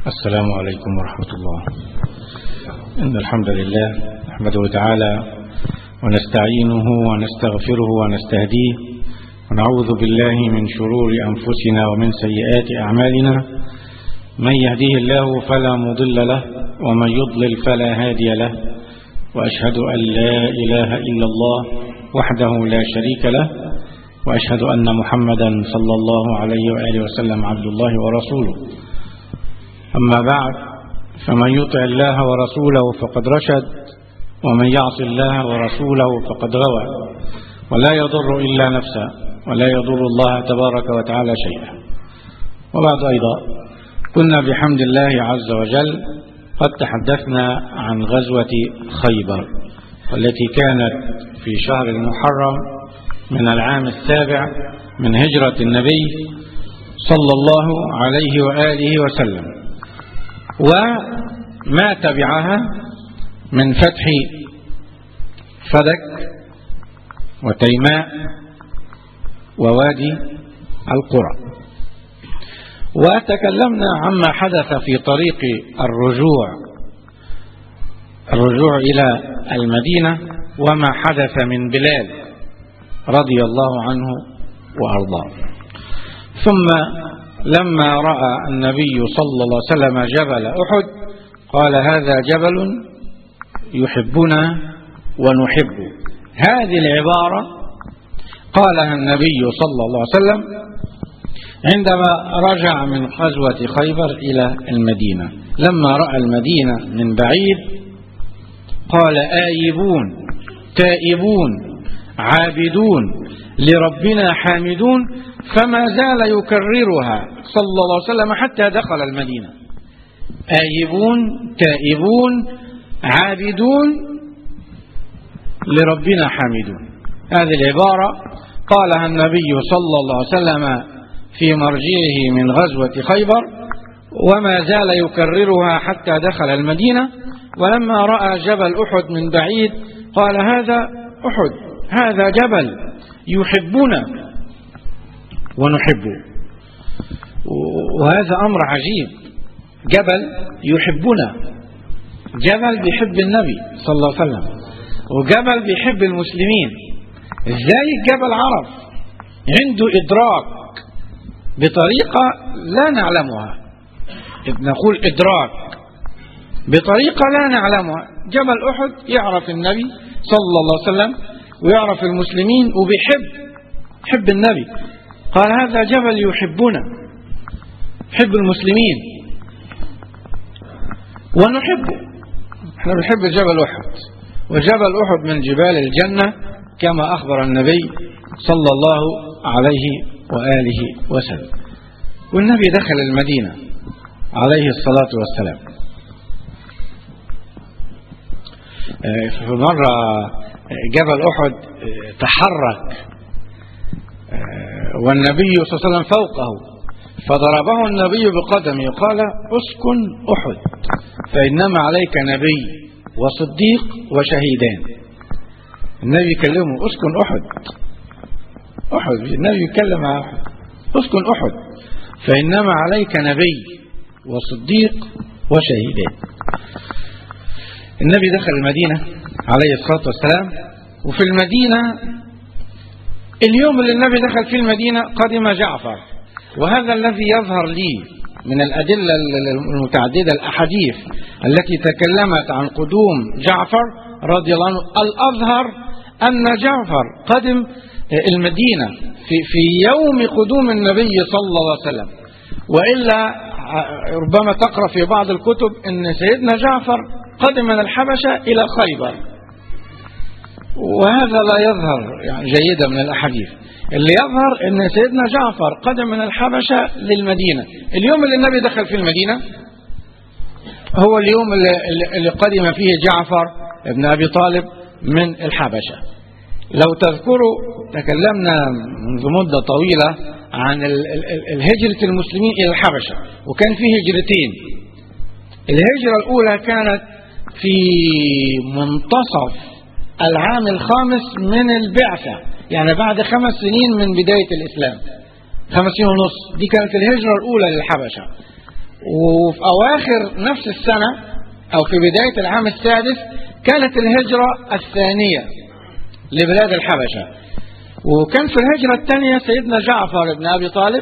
السلام عليكم ورحمة الله إن الحمد لله نحمده تعالى ونستعينه ونستغفره ونستهديه ونعوذ بالله من شرور أنفسنا ومن سيئات أعمالنا من يهديه الله فلا مضل له ومن يضلل فلا هادي له وأشهد أن لا إله إلا الله وحده لا شريك له وأشهد أن محمدا صلى الله عليه وآله وسلم عبد الله ورسوله أما بعد فمن يطع الله ورسوله فقد رشد ومن يعص الله ورسوله فقد غوى ولا يضر إلا نفسه ولا يضر الله تبارك وتعالى شيئا وبعد أيضا كنا بحمد الله عز وجل قد تحدثنا عن غزوة خيبر والتي كانت في شهر المحرم من العام السابع من هجرة النبي صلى الله عليه وآله وسلم وما تبعها من فتح فدك وتيماء ووادي القرى وتكلمنا عما حدث في طريق الرجوع الرجوع إلى المدينة وما حدث من بلال رضي الله عنه وأرضاه ثم لما رأى النبي صلى الله عليه وسلم جبل أحد قال هذا جبل يحبنا ونحبه هذه العبارة قالها النبي صلى الله عليه وسلم عندما رجع من غزوة خيبر إلى المدينة لما رأى المدينة من بعيد قال آيبون تائبون عابدون لربنا حامدون فما زال يكررها صلى الله عليه وسلم حتى دخل المدينة آيبون تائبون عابدون لربنا حامدون هذه العبارة قالها النبي صلى الله عليه وسلم في مرجعه من غزوة خيبر وما زال يكررها حتى دخل المدينة ولما رأى جبل أحد من بعيد قال هذا أحد هذا جبل يحبنا ونحبه وهذا أمر عجيب جبل يحبنا جبل بيحب النبي صلى الله عليه وسلم وجبل بيحب المسلمين ازاي الجبل عرف عنده إدراك بطريقة لا نعلمها نقول إدراك بطريقة لا نعلمها جبل أحد يعرف النبي صلى الله عليه وسلم ويعرف المسلمين وبيحب يحب النبي قال هذا جبل يحبنا يحب المسلمين ونحبه احنا بنحب جبل أحد وجبل أحد من جبال الجنة كما أخبر النبي صلى الله عليه وآله وسلم والنبي دخل المدينة عليه الصلاة والسلام في مرة جبل أحد تحرك والنبي صلى الله عليه وسلم فوقه فضربه النبي بقدمه قال اسكن أحد فإنما عليك نبي وصديق وشهيدان النبي كلمه اسكن أحد أحد النبي يتكلم مع أحد اسكن أحد فإنما عليك نبي وصديق وشهيدان النبي دخل المدينة عليه الصلاة والسلام وفي المدينة اليوم اللي النبي دخل في المدينة قدم جعفر وهذا الذي يظهر لي من الأدلة المتعددة الأحاديث التي تكلمت عن قدوم جعفر رضي الله عنه الأظهر أن جعفر قدم المدينة في, في يوم قدوم النبي صلى الله عليه وسلم وإلا ربما تقرأ في بعض الكتب أن سيدنا جعفر قدم من الحبشة إلى خيبر وهذا لا يظهر يعني جيدا من الأحاديث اللي يظهر أن سيدنا جعفر قدم من الحبشة للمدينة اليوم اللي النبي دخل في المدينة هو اليوم اللي, اللي قدم فيه جعفر ابن أبي طالب من الحبشة لو تذكروا تكلمنا منذ مدة طويلة عن الهجرة المسلمين إلى الحبشة وكان في هجرتين الهجرة الأولى كانت في منتصف العام الخامس من البعثة يعني بعد خمس سنين من بداية الإسلام خمس سنين ونص دي كانت الهجرة الأولى للحبشة وفي أواخر نفس السنة أو في بداية العام السادس كانت الهجرة الثانية لبلاد الحبشة وكان في الهجرة الثانية سيدنا جعفر بن أبي طالب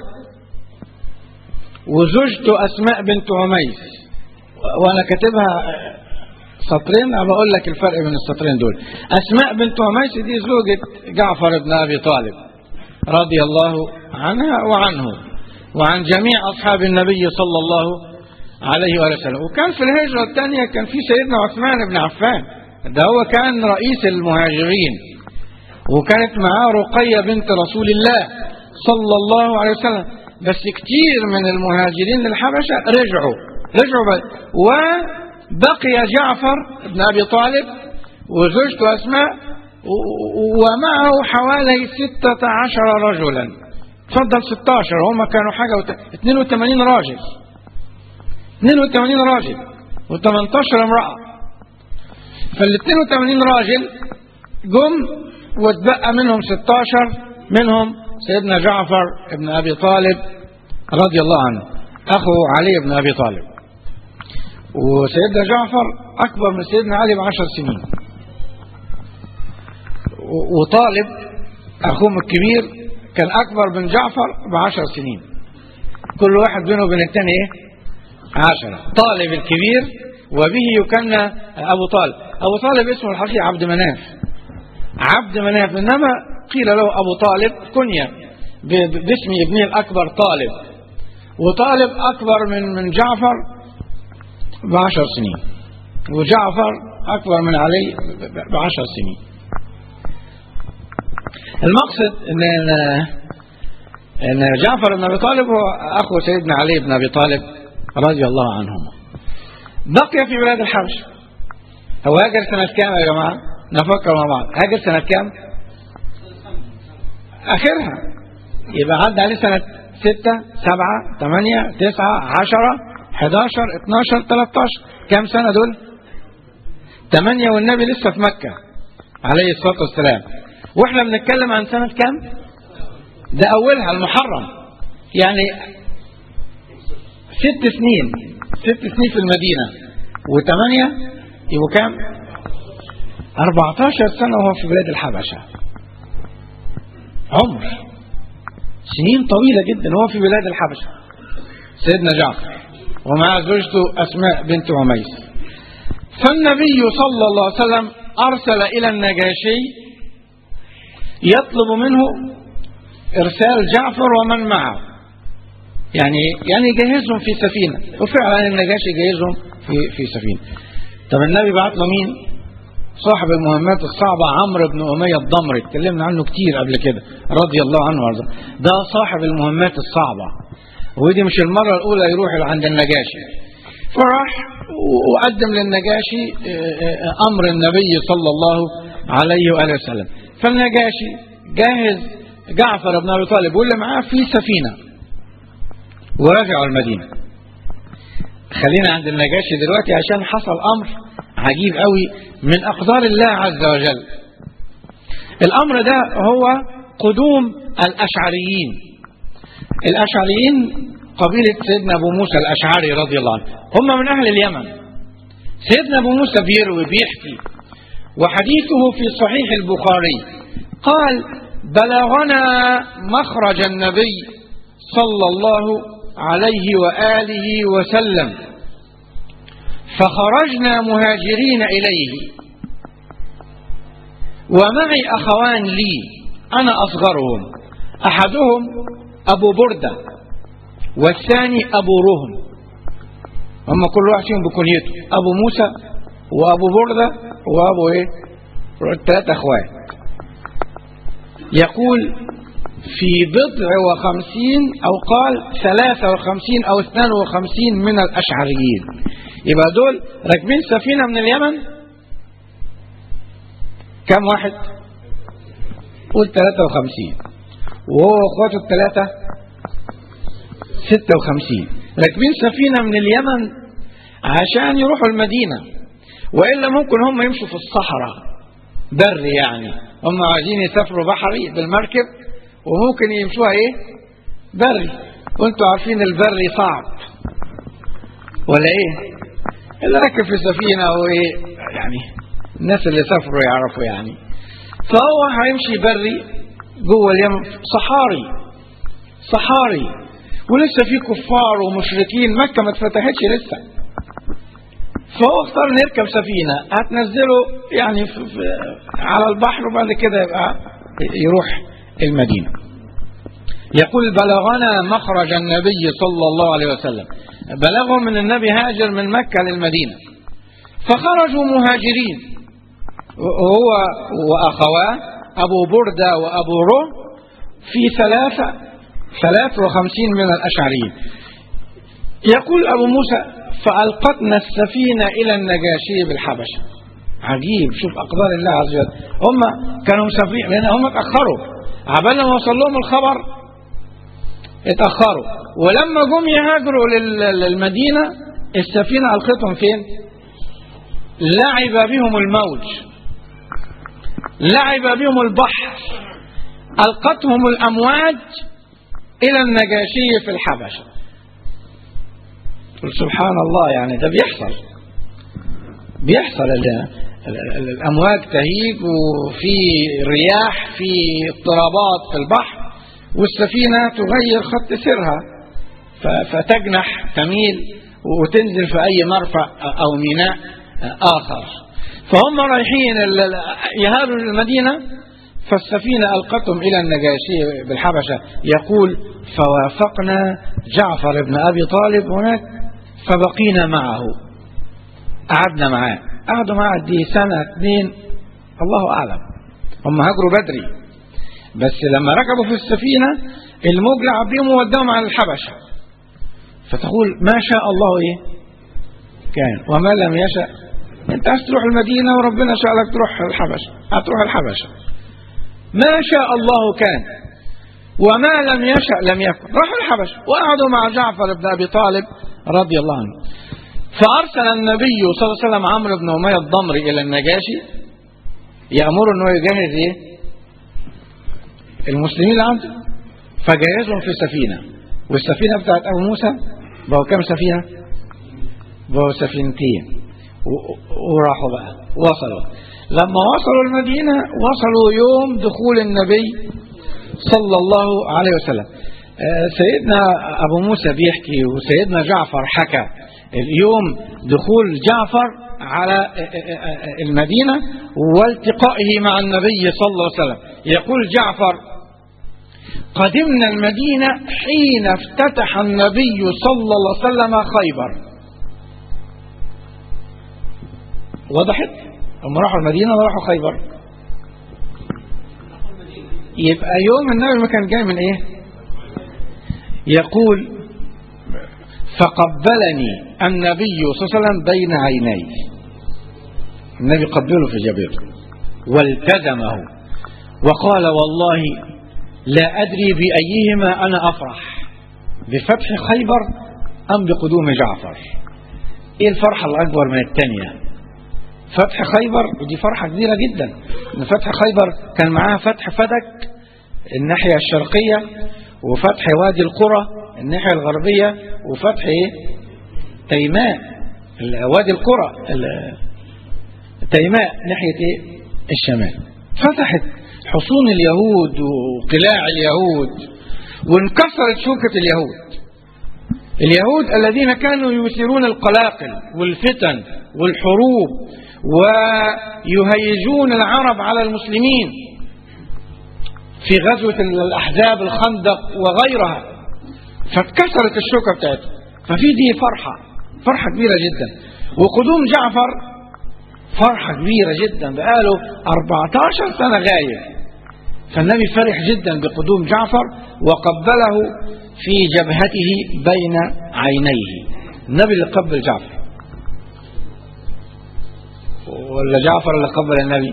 وزوجته أسماء بنت عميس وأنا كاتبها سطرين أنا بقول لك الفرق بين السطرين دول أسماء بنت عميس دي زوجة جعفر بن أبي طالب رضي الله عنها وعنه وعن جميع أصحاب النبي صلى الله عليه وآله وسلم وكان في الهجرة الثانية كان في سيدنا عثمان بن عفان ده هو كان رئيس المهاجرين وكانت معاه رقية بنت رسول الله صلى الله عليه وسلم بس كتير من المهاجرين للحبشة رجعوا رجعوا بس وبقي جعفر بن أبي طالب وزوجته أسماء ومعه حوالي ستة عشر رجلا تفضل 16 هم كانوا حاجة وت... 82 راجل 82 راجل و18 امرأة فال 82 راجل جم واتبقى منهم 16 منهم سيدنا جعفر بن أبي طالب رضي الله عنه أخو علي بن أبي طالب وسيدنا جعفر أكبر من سيدنا علي بعشر سنين وطالب أخوهم الكبير كان أكبر من جعفر بعشر سنين كل واحد بينه وبين الثاني إيه؟ عشرة طالب الكبير وبه يكنى أبو طالب أبو طالب اسمه الحقيقي عبد مناف عبد مناف إنما قيل له أبو طالب كنية باسم ابنه الأكبر طالب وطالب أكبر من من جعفر بعشر سنين وجعفر أكبر من علي بعشر سنين المقصد ان ان جعفر بن ابي طالب هو اخو سيدنا علي بن ابي طالب رضي الله عنهما بقي في بلاد الحبش هو هاجر سنة كام يا جماعة نفكر مع بعض هاجر سنة كام اخرها يبقى عدى عليه سنة ستة سبعة ثمانية تسعة عشرة حداشر اتناشر تلاتاشر كام سنة دول ثمانية والنبي لسه في مكة عليه الصلاة والسلام واحنا بنتكلم عن سنة كام ده اولها المحرم يعني ست سنين ست سنين في المدينة وثمانية يبقوا كام 14 سنة وهو في بلاد الحبشة عمر سنين طويلة جدا وهو في بلاد الحبشة سيدنا جعفر ومع زوجته أسماء بنت عميس فالنبي صلى الله عليه وسلم أرسل إلى النجاشي يطلب منه إرسال جعفر ومن معه يعني يعني يجهزهم في سفينة وفعلا النجاشي جهزهم في في سفينة طب النبي بعت له مين صاحب المهمات الصعبة عمرو بن أمية الضمري اتكلمنا عنه كتير قبل كده رضي الله عنه وارضاه ده صاحب المهمات الصعبة ودي مش المرة الأولى يروح عند النجاشي فراح وقدم للنجاشي أمر النبي صلى الله عليه وآله وسلم فالنجاشي جاهز جعفر بن أبي طالب واللي معاه في سفينة ورجعوا المدينة خلينا عند النجاشي دلوقتي عشان حصل أمر عجيب قوي من أقدار الله عز وجل الأمر ده هو قدوم الأشعريين الأشعريين قبيلة سيدنا أبو موسى الأشعري رضي الله عنه هم من أهل اليمن سيدنا أبو موسى بيروي بيحكي وحديثه في صحيح البخاري قال بلغنا مخرج النبي صلى الله عليه وآله وسلم فخرجنا مهاجرين إليه ومعي أخوان لي أنا أصغرهم أحدهم أبو بردة والثاني أبو رهم هم كل واحد فيهم بكنيته أبو موسى وأبو بردة وأبو إيه ثلاثة أخوات يقول في بضع وخمسين أو قال ثلاثة وخمسين أو اثنان وخمسين من الأشعريين يبقى دول راكبين سفينة من اليمن كم واحد قول ثلاثة وخمسين وهو واخواته الثلاثة ستة وخمسين راكبين سفينة من اليمن عشان يروحوا المدينة وإلا ممكن هم يمشوا في الصحراء بر يعني هم عايزين يسافروا بحري بالمركب وممكن يمشوها ايه بري وانتوا عارفين البري صعب ولا ايه اللي راكب في سفينة وايه يعني الناس اللي سافروا يعرفوا يعني فهو هيمشي بري جوه اليمن صحاري صحاري ولسه في كفار ومشركين مكة ما اتفتحتش لسه فهو اختار نركب سفينة هتنزله يعني في في على البحر وبعد كده يبقى يروح المدينة يقول بلغنا مخرج النبي صلى الله عليه وسلم بلغهم من النبي هاجر من مكة للمدينة فخرجوا مهاجرين هو وأخواه أبو بردة وأبو رو في ثلاثة ثلاث وخمسين من الأشعريين يقول أبو موسى فألقتنا السفينة إلى النجاشي بالحبشة عجيب شوف أقدار الله عز وجل هم كانوا مسافرين لأن هم اتأخروا عبال ما وصل لهم الخبر اتأخروا ولما جم يهاجروا لل- للمدينة السفينة ألقتهم فين لعب بهم الموج لعب بهم البحر ألقتهم الأمواج إلى النجاشي في الحبشة قل سبحان الله يعني ده بيحصل بيحصل ال- ال- ال- الأمواج تهيج وفي رياح في اضطرابات في البحر والسفينة تغير خط سيرها ف- فتجنح تميل وتنزل في أي مرفأ أو ميناء آخر فهم رايحين ال- ال- يهاجروا المدينة فالسفينة ألقتهم إلى النجاشي بالحبشة يقول فوافقنا جعفر بن أبي طالب هناك فبقينا معه قعدنا معاه قعدوا معاه دي سنة اثنين الله أعلم هم هاجروا بدري بس لما ركبوا في السفينة الموج لعب بيهم ووداهم على الحبشة فتقول ما شاء الله ايه كان وما لم يشاء انت عايز تروح المدينة وربنا شاء لك تروح الحبشة هتروح الحبشة ما شاء الله كان وما لم يشأ لم يكن راحوا الحبشة وقعدوا مع جعفر بن أبي طالب رضي الله عنه فأرسل النبي صلى الله عليه وسلم عمرو بن أمية الضمري إلى النجاشي يأمره أنه يجهز إيه المسلمين اللي عنده فجهزهم في سفينة والسفينة بتاعت أبو موسى بقوا كام سفينة بقوا سفينتين و- وراحوا بقى وصلوا لما وصلوا المدينة وصلوا يوم دخول النبي صلى الله عليه وسلم آه، سيدنا أبو موسى بيحكي وسيدنا جعفر حكى اليوم دخول جعفر على آه، آه، آه، المدينة والتقائه مع النبي صلى الله عليه وسلم يقول جعفر قدمنا المدينة حين افتتح النبي صلى الله عليه وسلم خيبر وضحت هم راحوا المدينة وراحوا خيبر يبقى يوم النبي ما كان جاي من ايه يقول فقبلني النبي صلى الله عليه وسلم بين عينيه النبي قبله في جبهته والتزمه وقال والله لا أدري بأيهما أنا أفرح بفتح خيبر أم بقدوم جعفر إيه الفرحة الأكبر من الثانية فتح خيبر ودي فرحة كبيرة جدا إن فتح خيبر كان معاها فتح فدك الناحية الشرقية وفتح وادي القرى الناحية الغربية وفتح إيه؟ تيماء ال- وادي القرى ال- تيماء ناحية إيه؟ الشمال فتحت حصون اليهود وقلاع اليهود وانكسرت شوكة اليهود اليهود الذين كانوا يثيرون القلاقل والفتن والحروب ويهيجون العرب على المسلمين في غزوة الأحزاب الخندق وغيرها فاتكسرت الشوكة بتاعته ففي دي فرحة فرحة كبيرة جدا وقدوم جعفر فرحة كبيرة جدا بقاله 14 سنة غايب فالنبي فرح جدا بقدوم جعفر وقبله في جبهته بين عينيه النبي اللي قبل جعفر ولا جعفر اللي قبل النبي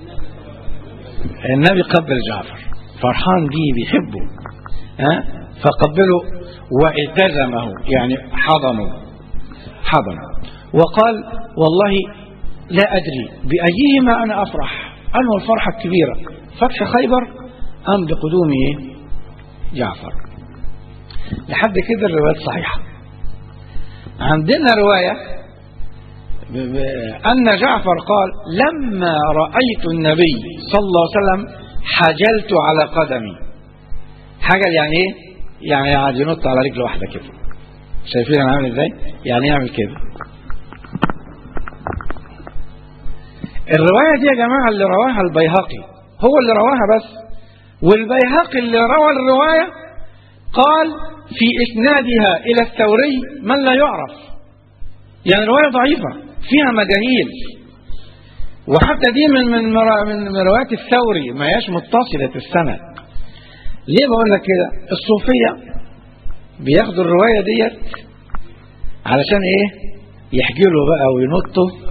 النبي قبل جعفر فرحان بيه بيحبه ها فقبله والتزمه يعني حضنه حضنه وقال والله لا أدري بأيهما أنا أفرح أنه الفرحة الكبيرة فتح خيبر أم بقدوم جعفر لحد كده الروايات صحيحة عندنا رواية أن جعفر قال لما رأيت النبي صلى الله عليه وسلم حجلت على قدمي حجل يعني ايه يعني قاعد ينط على رجل واحدة كده شايفين انا عامل ازاي يعني يعمل كده الرواية دي يا جماعة اللي رواها البيهقي هو اللي رواها بس والبيهقي اللي روى الرواية قال في إسنادها إلى الثوري من لا يعرف يعني الرواية ضعيفة فيها مجاهيل وحتى دي من من من روايات الثوري ما هياش متصلة السند ليه بقول لك كده الصوفية بياخدوا الرواية ديت علشان ايه يحجلوا بقى وينطوا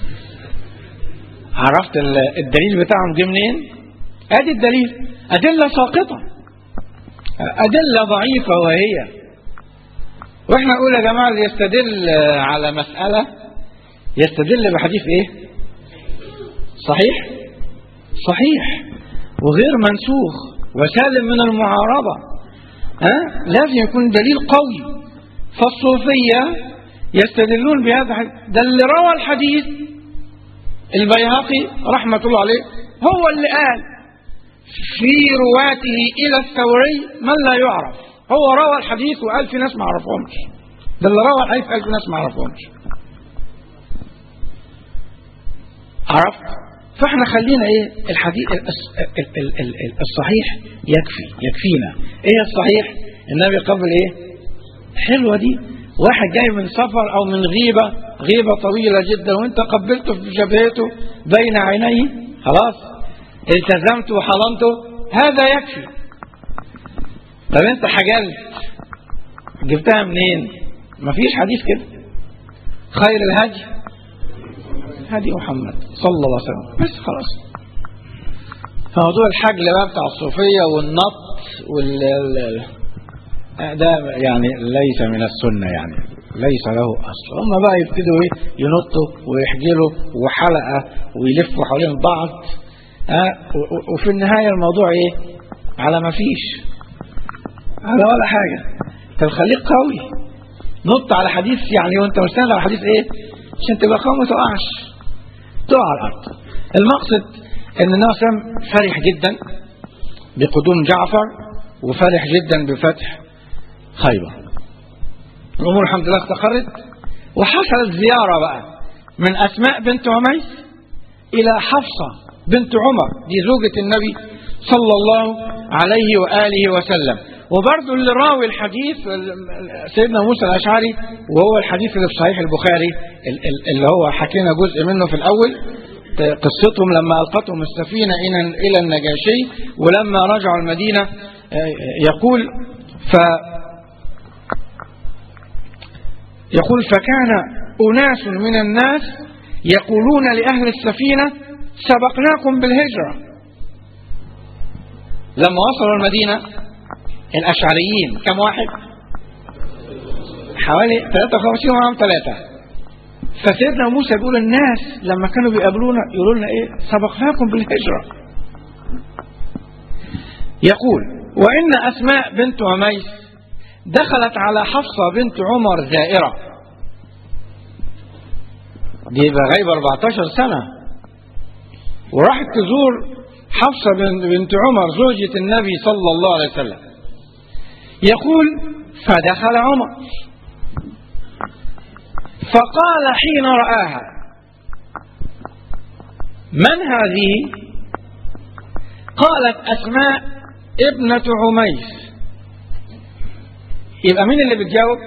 عرفت الدليل بتاعهم جه منين ادي الدليل ادله ساقطه ادله ضعيفه وهي واحنا نقول يا جماعه اللي يستدل على مساله يستدل بحديث ايه صحيح صحيح وغير منسوخ وسالم من المعارضه ها لازم يكون دليل قوي فالصوفيه يستدلون بهذا ده اللي روى الحديث البيهقي رحمة الله عليه هو اللي قال في رواته إلى الثوري من لا يعرف هو روى الحديث وقال في ناس ما عرفهمش ده اللي روى الحديث قال في ناس ما عرفهمش عرفت فاحنا خلينا ايه الحديث الصحيح يكفي يكفينا ايه الصحيح النبي قبل ايه حلوة دي واحد جاي من سفر او من غيبة غيبة طويلة جدا وانت قبلته في جبهته بين عينيه خلاص التزمت وحضنته هذا يكفي طب انت حجلت جبتها منين مفيش حديث كده خير الهدي هدي محمد صلى الله عليه وسلم بس خلاص موضوع الحجل بقى بتاع الصوفية والنط وال ده يعني ليس من السنة يعني ليس له أصل هم بقى يبتدوا ايه ينطوا ويحجلوا وحلقة ويلفوا حوالين بعض ها وفي النهاية الموضوع ايه على ما فيش على ولا حاجة طب خليك قوي نط على حديث يعني وانت مستند على حديث ايه عشان تبقى قوي ما تقعش تقع على الارض المقصد ان النبي صلى الله عليه وسلم فرح جدا بقدوم جعفر وفرح جدا بفتح خيبر الأمور الحمد لله استقرت وحصلت زيارة بقى من أسماء بنت عميس إلى حفصة بنت عمر دي زوجة النبي صلى الله عليه وآله وسلم وبرضه اللي راوي الحديث سيدنا موسى الأشعري وهو الحديث اللي في صحيح البخاري اللي هو حكينا جزء منه في الأول قصتهم لما ألقتهم السفينة إلى النجاشي ولما رجعوا المدينة يقول ف يقول فكان أناس من الناس يقولون لأهل السفينة سبقناكم بالهجرة لما وصلوا المدينة الأشعريين كم واحد حوالي 53 وعام ثلاثة فسيدنا موسى يقول الناس لما كانوا بيقابلونا يقولوا لنا ايه سبقناكم بالهجرة يقول وإن أسماء بنت عميس دخلت على حفصة بنت عمر زائرة دي يبقى غايبة 14 سنة وراحت تزور حفصة بنت عمر زوجة النبي صلى الله عليه وسلم يقول فدخل عمر فقال حين رآها من هذه قالت أسماء ابنة عميس يبقى مين اللي بتجاوب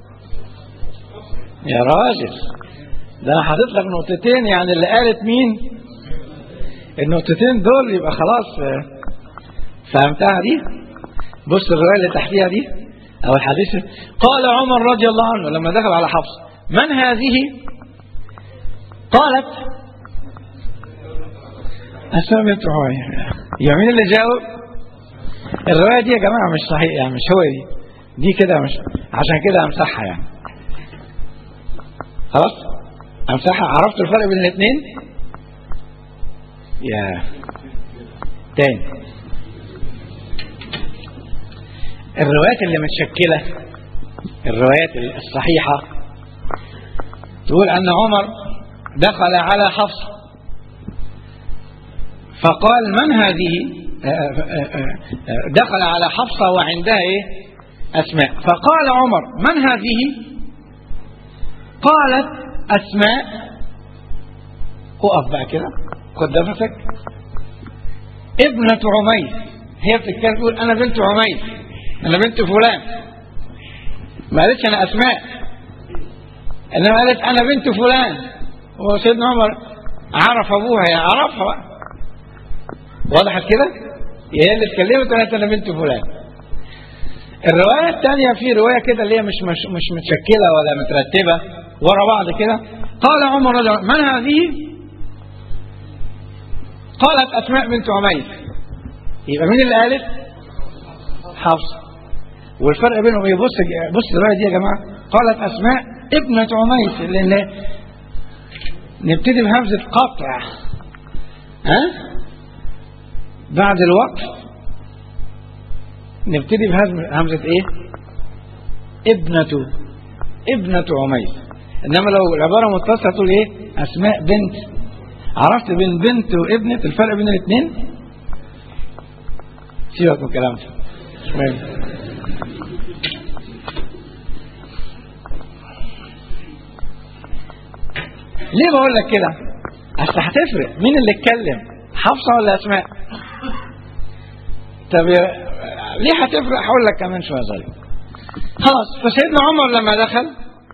يا راجل ده انا حاطط لك نقطتين يعني اللي قالت مين النقطتين دول يبقى خلاص فهمتها دي بص الروايه اللي تحتيها دي او الحديث قال عمر رضي الله عنه لما دخل على حفص من هذه قالت أسماء بنت عمير يا مين اللي جاوب الروايه دي يا جماعه مش صحيح يعني مش هو دي دي كده مش عشان كده امسحها يعني خلاص امسحها عرفت الفرق بين الاثنين يا تاني الروايات اللي متشكلة الروايات الصحيحة تقول أن عمر دخل على حفصة فقال من هذه دخل على حفصة وعندها إيه أسماء فقال عمر من هذه قالت أسماء اقف بقى كده خد نفسك ابنة عميس هي بتتكلم تقول أنا بنت عميس أنا بنت فلان ما قالتش أنا أسماء إنما قالت أنا بنت فلان وسيدنا عمر عرف أبوها يا عرفها وضحت كده هي اللي اتكلمت قالت أنا بنت فلان الرواية الثانية في رواية كده اللي هي مش مش مش متشكلة ولا مترتبة ورا بعض كده قال عمر رضي الله من هذه؟ قالت أسماء بنت عميس يبقى مين اللي قالت؟ حفصة والفرق بينهم ايه بص بص الرواية دي يا جماعة قالت أسماء ابنة عميس لأن نبتدي بهمزة قطع ها؟ بعد الوقف نبتدي بهمزة ايه ابنة ابنة عميس انما لو العبارة متصلة تقول ايه اسماء بنت عرفت بين بنت وابنة الفرق بين الاثنين سيبك من الكلام ده مش مهم ليه بقول لك كده اصل هتفرق مين اللي اتكلم حفصة ولا اسماء طب ليه هتفرق هقول لك كمان شويه صغير خلاص فسيدنا عمر لما دخل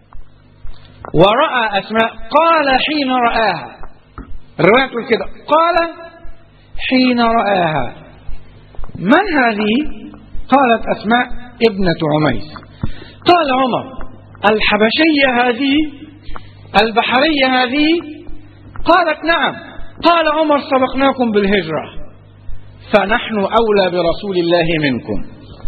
ورأى أسماء قال حين رآها الرواية تقول كده قال حين رآها من هذه قالت أسماء ابنة عميس قال عمر الحبشية هذه البحرية هذه قالت نعم قال عمر سبقناكم بالهجرة فنحن أولى برسول الله منكم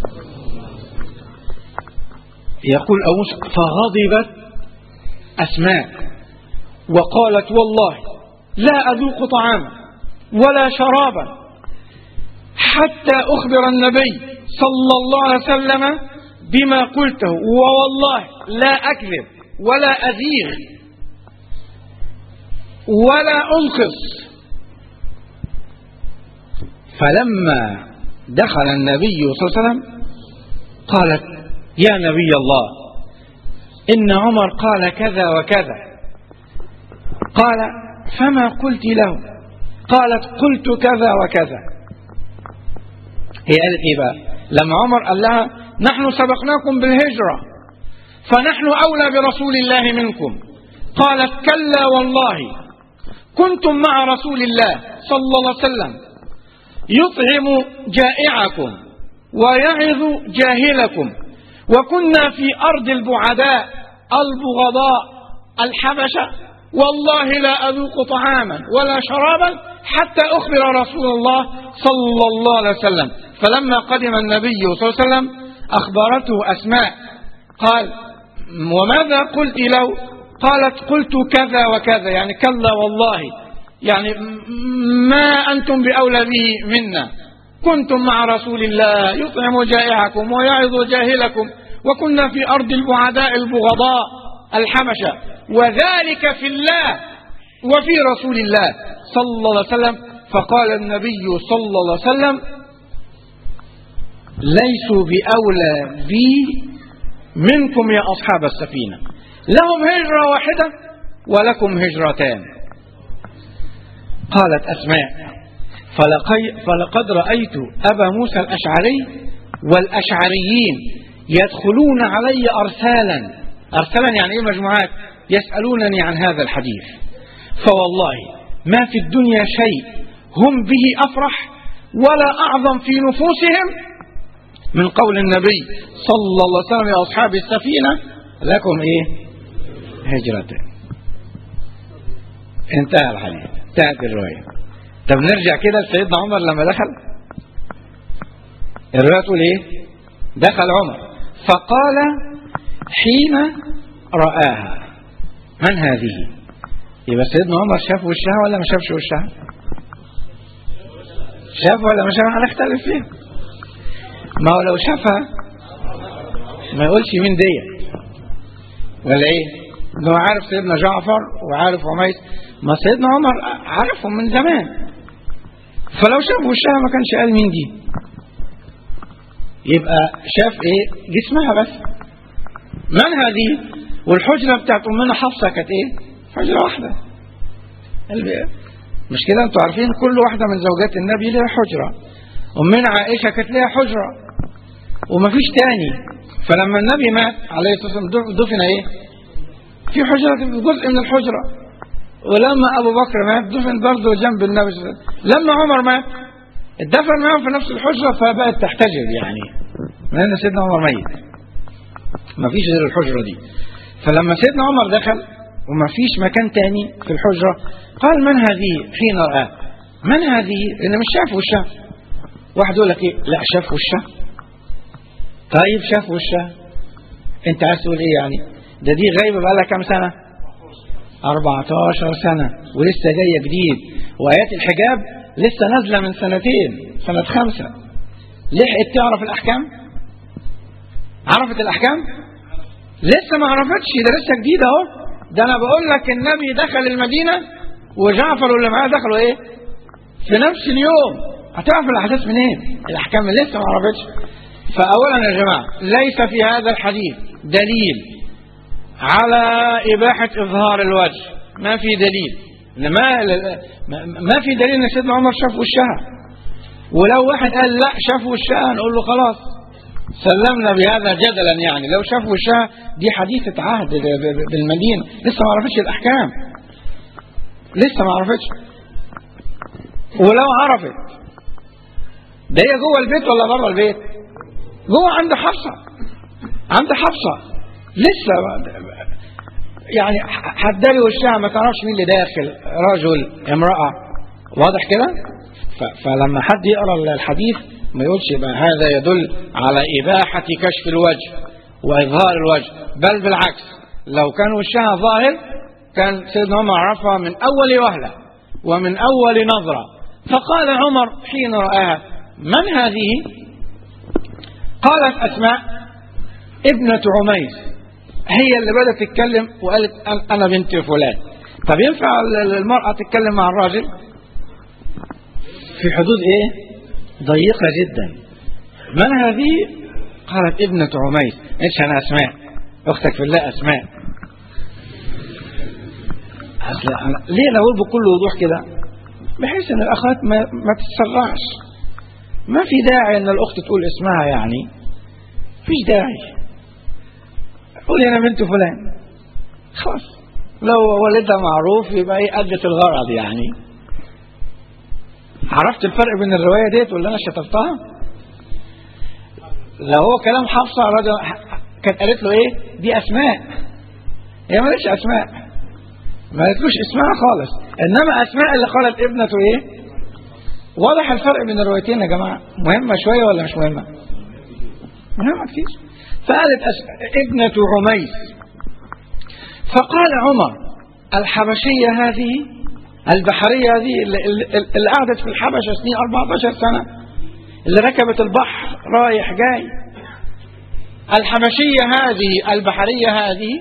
يقول أبو موسى فغضبت أسماء وقالت والله لا أذوق طعاما ولا شرابا حتى أخبر النبي صلى الله عليه وسلم بما قلته ووالله لا أكذب ولا أزيغ ولا أنقص فلما دخل النبي صلى الله عليه وسلم قالت يا نبي الله إن عمر قال كذا وكذا قال فما قلت له قالت قلت كذا وكذا هي قالت ايه بقى لما عمر قال لها نحن سبقناكم بالهجرة فنحن أولى برسول الله منكم قالت كلا والله كنتم مع رسول الله صلى الله عليه وسلم يطعم جائعكم ويعظ جاهلكم وكنا في أرض البعداء البغضاء الحبشة والله لا أذوق طعاما ولا شرابا حتى أخبر رسول الله صلى الله عليه وسلم فلما قدم النبي صلى الله عليه وسلم أخبرته أسماء قال وماذا قلت له قالت قلت كذا وكذا يعني كلا والله يعني ما أنتم بأولى به منا كنتم مع رسول الله يطعم جائعكم ويعظ جاهلكم وكنا في أرض البعداء البغضاء الحبشة وذلك في الله وفي رسول الله صلى الله عليه وسلم فقال النبي صلى الله عليه وسلم ليسوا بأولى بي منكم يا أصحاب السفينة لهم هجرة واحدة ولكم هجرتان قالت أسماء فلقد رأيت أبا موسى الأشعري والأشعريين يدخلون علي أرسالا أرسالا يعني إيه مجموعات يسألونني عن هذا الحديث فوالله ما في الدنيا شيء هم به أفرح ولا أعظم في نفوسهم من قول النبي صلى الله عليه وسلم يا أصحاب السفينة لكم إيه هجرتين انتهى الحديث انتهت الرواية طب نرجع كده لسيدنا عمر لما دخل الرواية تقول ايه دخل عمر فقال حين رآها من هذه يبقى سيدنا عمر شاف وشها ولا ما شافش وشها شاف ولا ما شاف هنختلف فيها ما هو لو شافها ما يقولش مين دي ولا ايه انه عارف سيدنا جعفر وعارف عميس ما سيدنا عمر عارفهم من زمان فلو شاف وشها ما كانش قال مين دي يبقى شاف ايه جسمها بس من هذه والحجرة بتاعت أمنا حفصة كانت ايه حجرة واحدة مش كده انتوا عارفين كل واحدة من زوجات النبي لها حجرة أمنا عائشة كانت لها حجرة ومفيش تاني فلما النبي مات عليه الصلاة والسلام دفن ايه في حجرة في جزء من الحجرة ولما أبو بكر مات دفن برضه جنب النبي صلى الله عليه وسلم لما عمر مات اتدفن معهم في نفس الحجرة فبقت تحتجب يعني لأن سيدنا عمر ميت ما فيش غير الحجرة دي فلما سيدنا عمر دخل وما فيش مكان تاني في الحجرة قال من هذه حين رأى من هذه لأن مش شاف وشها واحد يقول لك ايه لا شاف وشها طيب شاف وشها انت عايز تقول ايه يعني ده دي غايبة بقى لها كام سنة 14 سنة ولسه جاية جديد وآيات الحجاب لسه نازلة من سنتين سنة خمسة لحقت تعرف الأحكام عرفت الأحكام لسه ما عرفتش ده لسه جديد اهو ده أنا بقول لك النبي دخل المدينة وجعفر واللي معاه دخلوا إيه في نفس اليوم هتعرف الأحداث منين الأحكام لسه ما عرفتش فأولا يا جماعة ليس في هذا الحديث دليل على إباحة إظهار الوجه ما في دليل ما ما في دليل ان سيدنا عمر شاف وشها ولو واحد قال لا شاف وشها نقول له خلاص سلمنا بهذا جدلا يعني لو شاف وشها دي حديثة عهد بالمدينة لسه ما عرفتش الأحكام لسه ما عرفتش ولو عرفت ده هي جوه البيت ولا بره البيت جوه عند حفصة عند حفصة لسه يعني هتداري وشها ما تعرفش مين اللي داخل رجل امرأة واضح كده فلما حد يقرا الحديث ما يقولش يبقى هذا يدل على إباحة كشف الوجه وإظهار الوجه بل بالعكس لو كان وشها ظاهر كان سيدنا عمر عرفها من أول وهلة ومن أول نظرة فقال عمر حين رآها من هذه قالت أسماء ابنة عميس هي اللي بدأت تتكلم وقالت أنا بنت فلان طب ينفع المرأة تتكلم مع الراجل في حدود ايه ضيقة جدا من هذه قالت ابنة عميس ايش انا اسماء اختك في الله اسماء أصل ليه انا اقول بكل وضوح كده بحيث ان الاخوات ما, ما تتسرعش ما في داعي ان الاخت تقول اسمها يعني فيش داعي قولي انا بنت فلان خلاص لو والدها معروف يبقى ايه ادت الغرض يعني عرفت الفرق بين الروايه ديت ولا انا شطرتها لو هو كلام حفصه رجل كانت قالت له ايه دي اسماء هي ما قالتش اسماء ما قالتلوش اسمها خالص انما اسماء اللي قالت ابنته ايه واضح الفرق بين الروايتين يا جماعه مهمه شويه ولا مش مهمه مهمه كتير فقالت ابنة عميس فقال عمر الحبشية هذه البحرية هذه اللي قعدت في الحبشة سنين 14 سنة اللي ركبت البحر رايح جاي الحبشية هذه البحرية هذه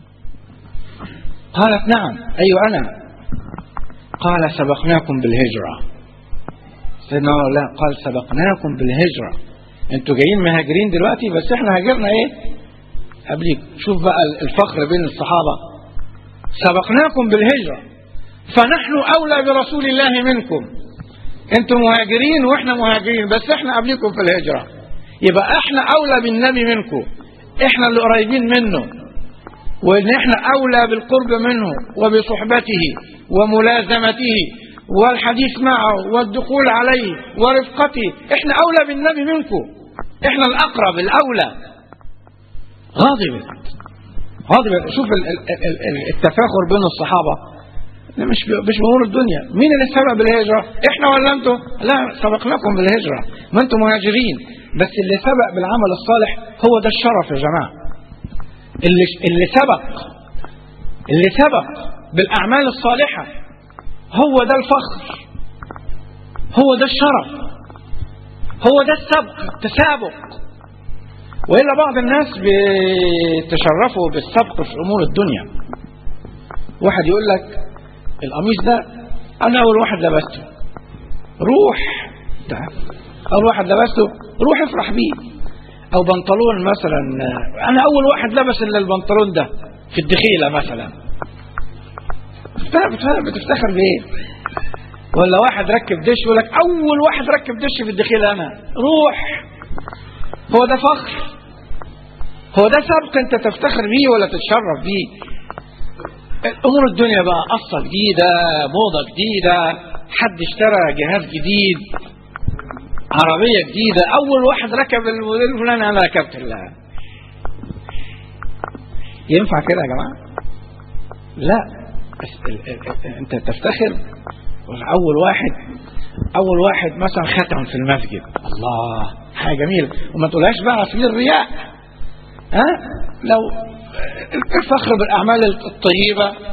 قالت نعم أيوة أنا قال سبقناكم بالهجرة سيدنا لا قال سبقناكم بالهجرة انتوا جايين مهاجرين دلوقتي بس احنا هاجرنا ايه قبليك شوف بقى الفخر بين الصحابة سبقناكم بالهجرة فنحن أولى برسول الله منكم انتم مهاجرين واحنا مهاجرين بس احنا قبليكم في الهجرة يبقى احنا أولى بالنبي منكم احنا اللي قريبين منه وان احنا أولى بالقرب منه وبصحبته وملازمته والحديث معه والدخول عليه ورفقته احنا أولى بالنبي منكم احنا الاقرب الاولى غاضبت غاضبت شوف التفاخر بين الصحابه مش مش بامور الدنيا مين اللي سبق بالهجره احنا ولا انتم لا سبقناكم بالهجره ما انتم مهاجرين بس اللي سبق بالعمل الصالح هو ده الشرف يا جماعه اللي اللي سبق اللي سبق بالاعمال الصالحه هو ده الفخر هو ده الشرف هو ده السبق التسابق وإلا بعض الناس بيتشرفوا بالسبق في أمور الدنيا واحد يقول لك القميص ده انا اول واحد لبسته روح تعال. اول واحد لبسته روح افرح بيه او بنطلون مثلا انا اول واحد لبس الا البنطلون ده في الدخيله مثلا بتفتخر بتفتخر بايه ولا واحد ركب دش يقول لك اول واحد ركب دش في الدخيله انا روح هو ده فخر هو ده سبق انت تفتخر بيه ولا تتشرف بيه امور الدنيا بقى قصه جديده موضه جديده حد اشترى جهاز جديد عربيه جديده اول واحد ركب الموديل الفلاني انا ركبت لها ينفع كده يا جماعه لا انت تفتخر اول واحد اول واحد مثلا ختم في المسجد الله حاجه جميله وما تقولهاش بقى في الرياء ها لو الفخر بالاعمال الطيبه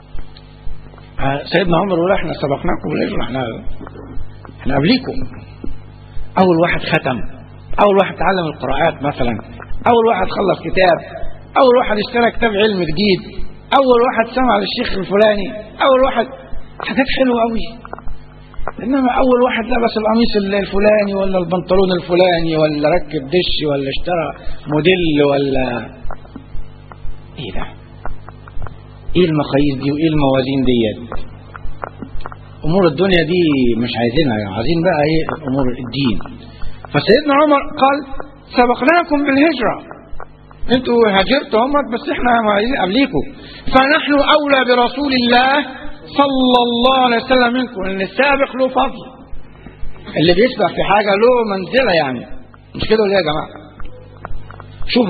سيدنا عمر يقول احنا سبقناكم بالاجر احنا احنا قبليكم اول واحد ختم اول واحد تعلم القراءات مثلا اول واحد خلص كتاب اول واحد اشترى كتاب علم جديد اول واحد سمع للشيخ الفلاني اول واحد حاجات حلوه قوي انما اول واحد لبس القميص الفلاني ولا البنطلون الفلاني ولا ركب دش ولا اشترى موديل ولا ايه ده ايه المقاييس دي وايه الموازين ديت امور الدنيا دي مش عايزينها يعني عايزين بقى ايه امور الدين فسيدنا عمر قال سبقناكم بالهجره انتوا هاجرتوا هم بس احنا عايزين قبليكم فنحن اولى برسول الله صلى الله عليه وسلم منكم ان السابق له فضل اللي بيسبق في حاجه له منزله يعني مش كده ولا يا جماعه شوف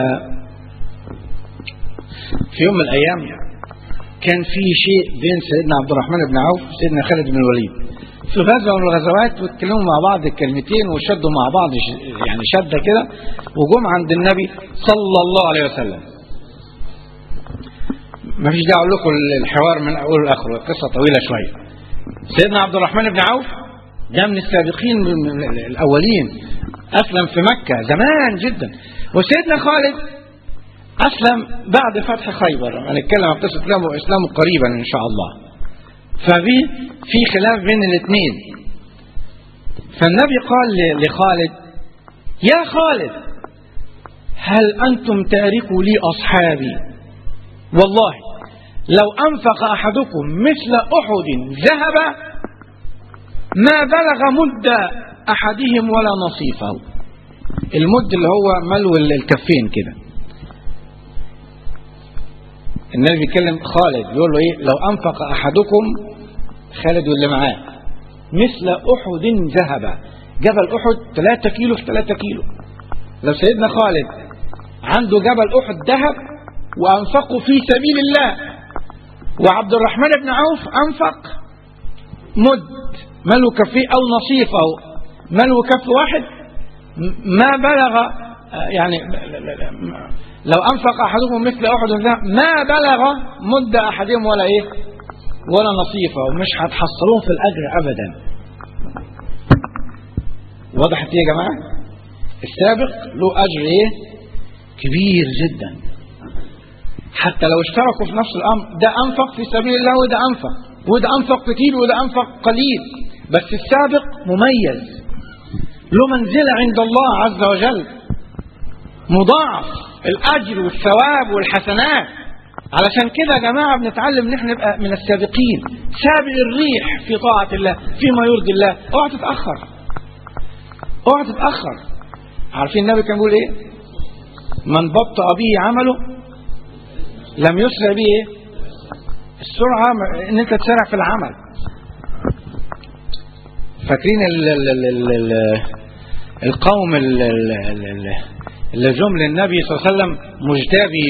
في يوم من الايام كان في شيء بين سيدنا عبد الرحمن بن عوف وسيدنا خالد بن الوليد في غزوه من الغزوات واتكلموا مع بعض الكلمتين وشدوا مع بعض يعني شده كده وجم عند النبي صلى الله عليه وسلم ما فيش داعي اقول لكم الحوار من اوله لاخره القصه طويله شويه سيدنا عبد الرحمن بن عوف ده من السابقين الاولين اسلم في مكه زمان جدا وسيدنا خالد اسلم بعد فتح خيبر هنتكلم عن قصه اسلامه واسلامه قريبا ان شاء الله ففي في خلاف بين الاثنين فالنبي قال لخالد يا خالد هل انتم تاركوا لي اصحابي والله لو أنفق أحدكم مثل أحد ذهبا ما بلغ مد أحدهم ولا نصيفه المد اللي هو ملو الكفين كده النبي بيتكلم خالد بيقول له ايه لو انفق احدكم خالد واللي معاه مثل احد ذهبا جبل احد 3 كيلو في 3 كيلو لو سيدنا خالد عنده جبل احد ذهب وأنفقوا في سبيل الله وعبد الرحمن بن عوف أنفق مد ملو كفيه أو نصيفه ملو كف واحد ما بلغ يعني لو أنفق أحدكم مثل أحد ما بلغ مد أحدهم ولا إيه ولا نصيفه ومش هتحصلون في الأجر أبدا وضحت إيه يا جماعة السابق له أجر إيه كبير جدا حتى لو اشتركوا في نفس الامر ده انفق في سبيل الله وده انفق وده انفق كتير وده انفق قليل بس السابق مميز له منزله عند الله عز وجل مضاعف الاجر والثواب والحسنات علشان كده يا جماعه بنتعلم ان احنا نبقى من السابقين سابق الريح في طاعه الله فيما يرضي الله اوعى تتاخر اوعى تتاخر عارفين النبي كان بيقول ايه من بطأ به عمله لم يسرع به ايه السرعة ان انت تسرع في العمل فاكرين ال ال ال ال ال القوم ال ال ال اللي جم للنبي صلى الله عليه وسلم مجتابي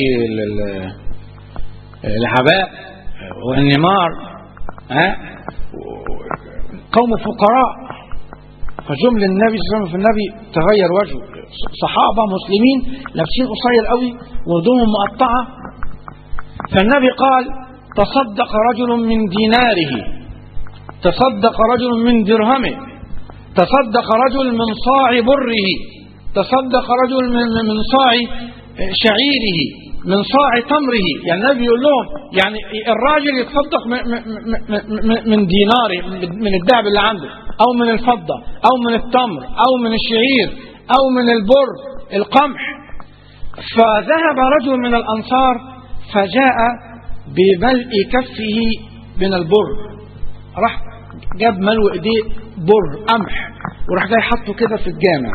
العباء والنمار ها قوم فقراء فجم للنبي صلى الله عليه وسلم فالنبي تغير وجهه صحابة مسلمين لابسين قصير قوي وهدومهم مقطعة فالنبي قال تصدق رجل من ديناره تصدق رجل من درهمه تصدق رجل من صاع بره تصدق رجل من من صاع شعيره من صاع تمره يعني النبي يقول لهم يعني الراجل يتصدق من ديناره من الذهب اللي عنده او من الفضة او من التمر او من الشعير او من البر القمح فذهب رجل من الانصار فجاء بملء كفه من البر راح جاب ملو ايديه بر قمح وراح جاي حطه كده في الجامع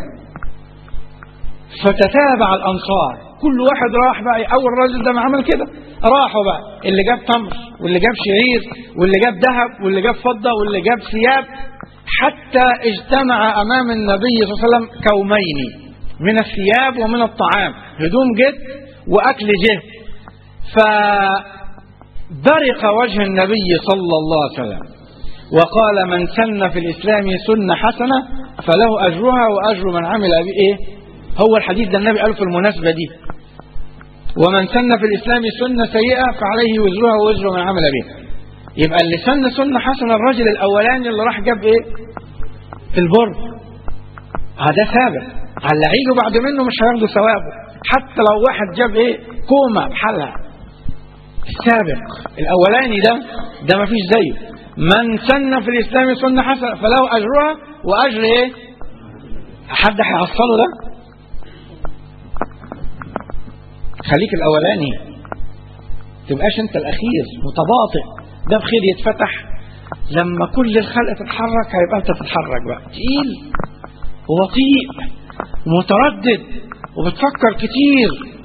فتتابع الانصار كل واحد راح بقى اول راجل ده ما عمل كده راحوا بقى اللي جاب تمر واللي جاب شعير واللي جاب ذهب واللي جاب فضه واللي جاب ثياب حتى اجتمع امام النبي صلى الله عليه وسلم كومين من الثياب ومن الطعام هدوم جد واكل جه فبرق وجه النبي صلى الله عليه وسلم وقال من سن في الاسلام سنه حسنه فله اجرها واجر من عمل بايه هو الحديث ده النبي قاله في المناسبة دي ومن سن في الإسلام سنة سيئة فعليه وزرها ووزر من عمل بها يبقى اللي سن سنة حسنة الرجل الأولاني اللي راح جاب إيه البر هذا ثابت على اللي هيجوا بعد منه مش هياخدوا ثوابه حتى لو واحد جاب إيه كومة بحالها السابق الأولاني ده ده ما فيش زيه من سن في الإسلام سنة حسنة فله أجرها وأجر إيه حد هيحصله ده خليك الاولاني تبقاش انت الاخير متباطئ ده بخير يتفتح لما كل الخلق تتحرك هيبقى انت تتحرك بقى تقيل وبطيء ومتردد وبتفكر كتير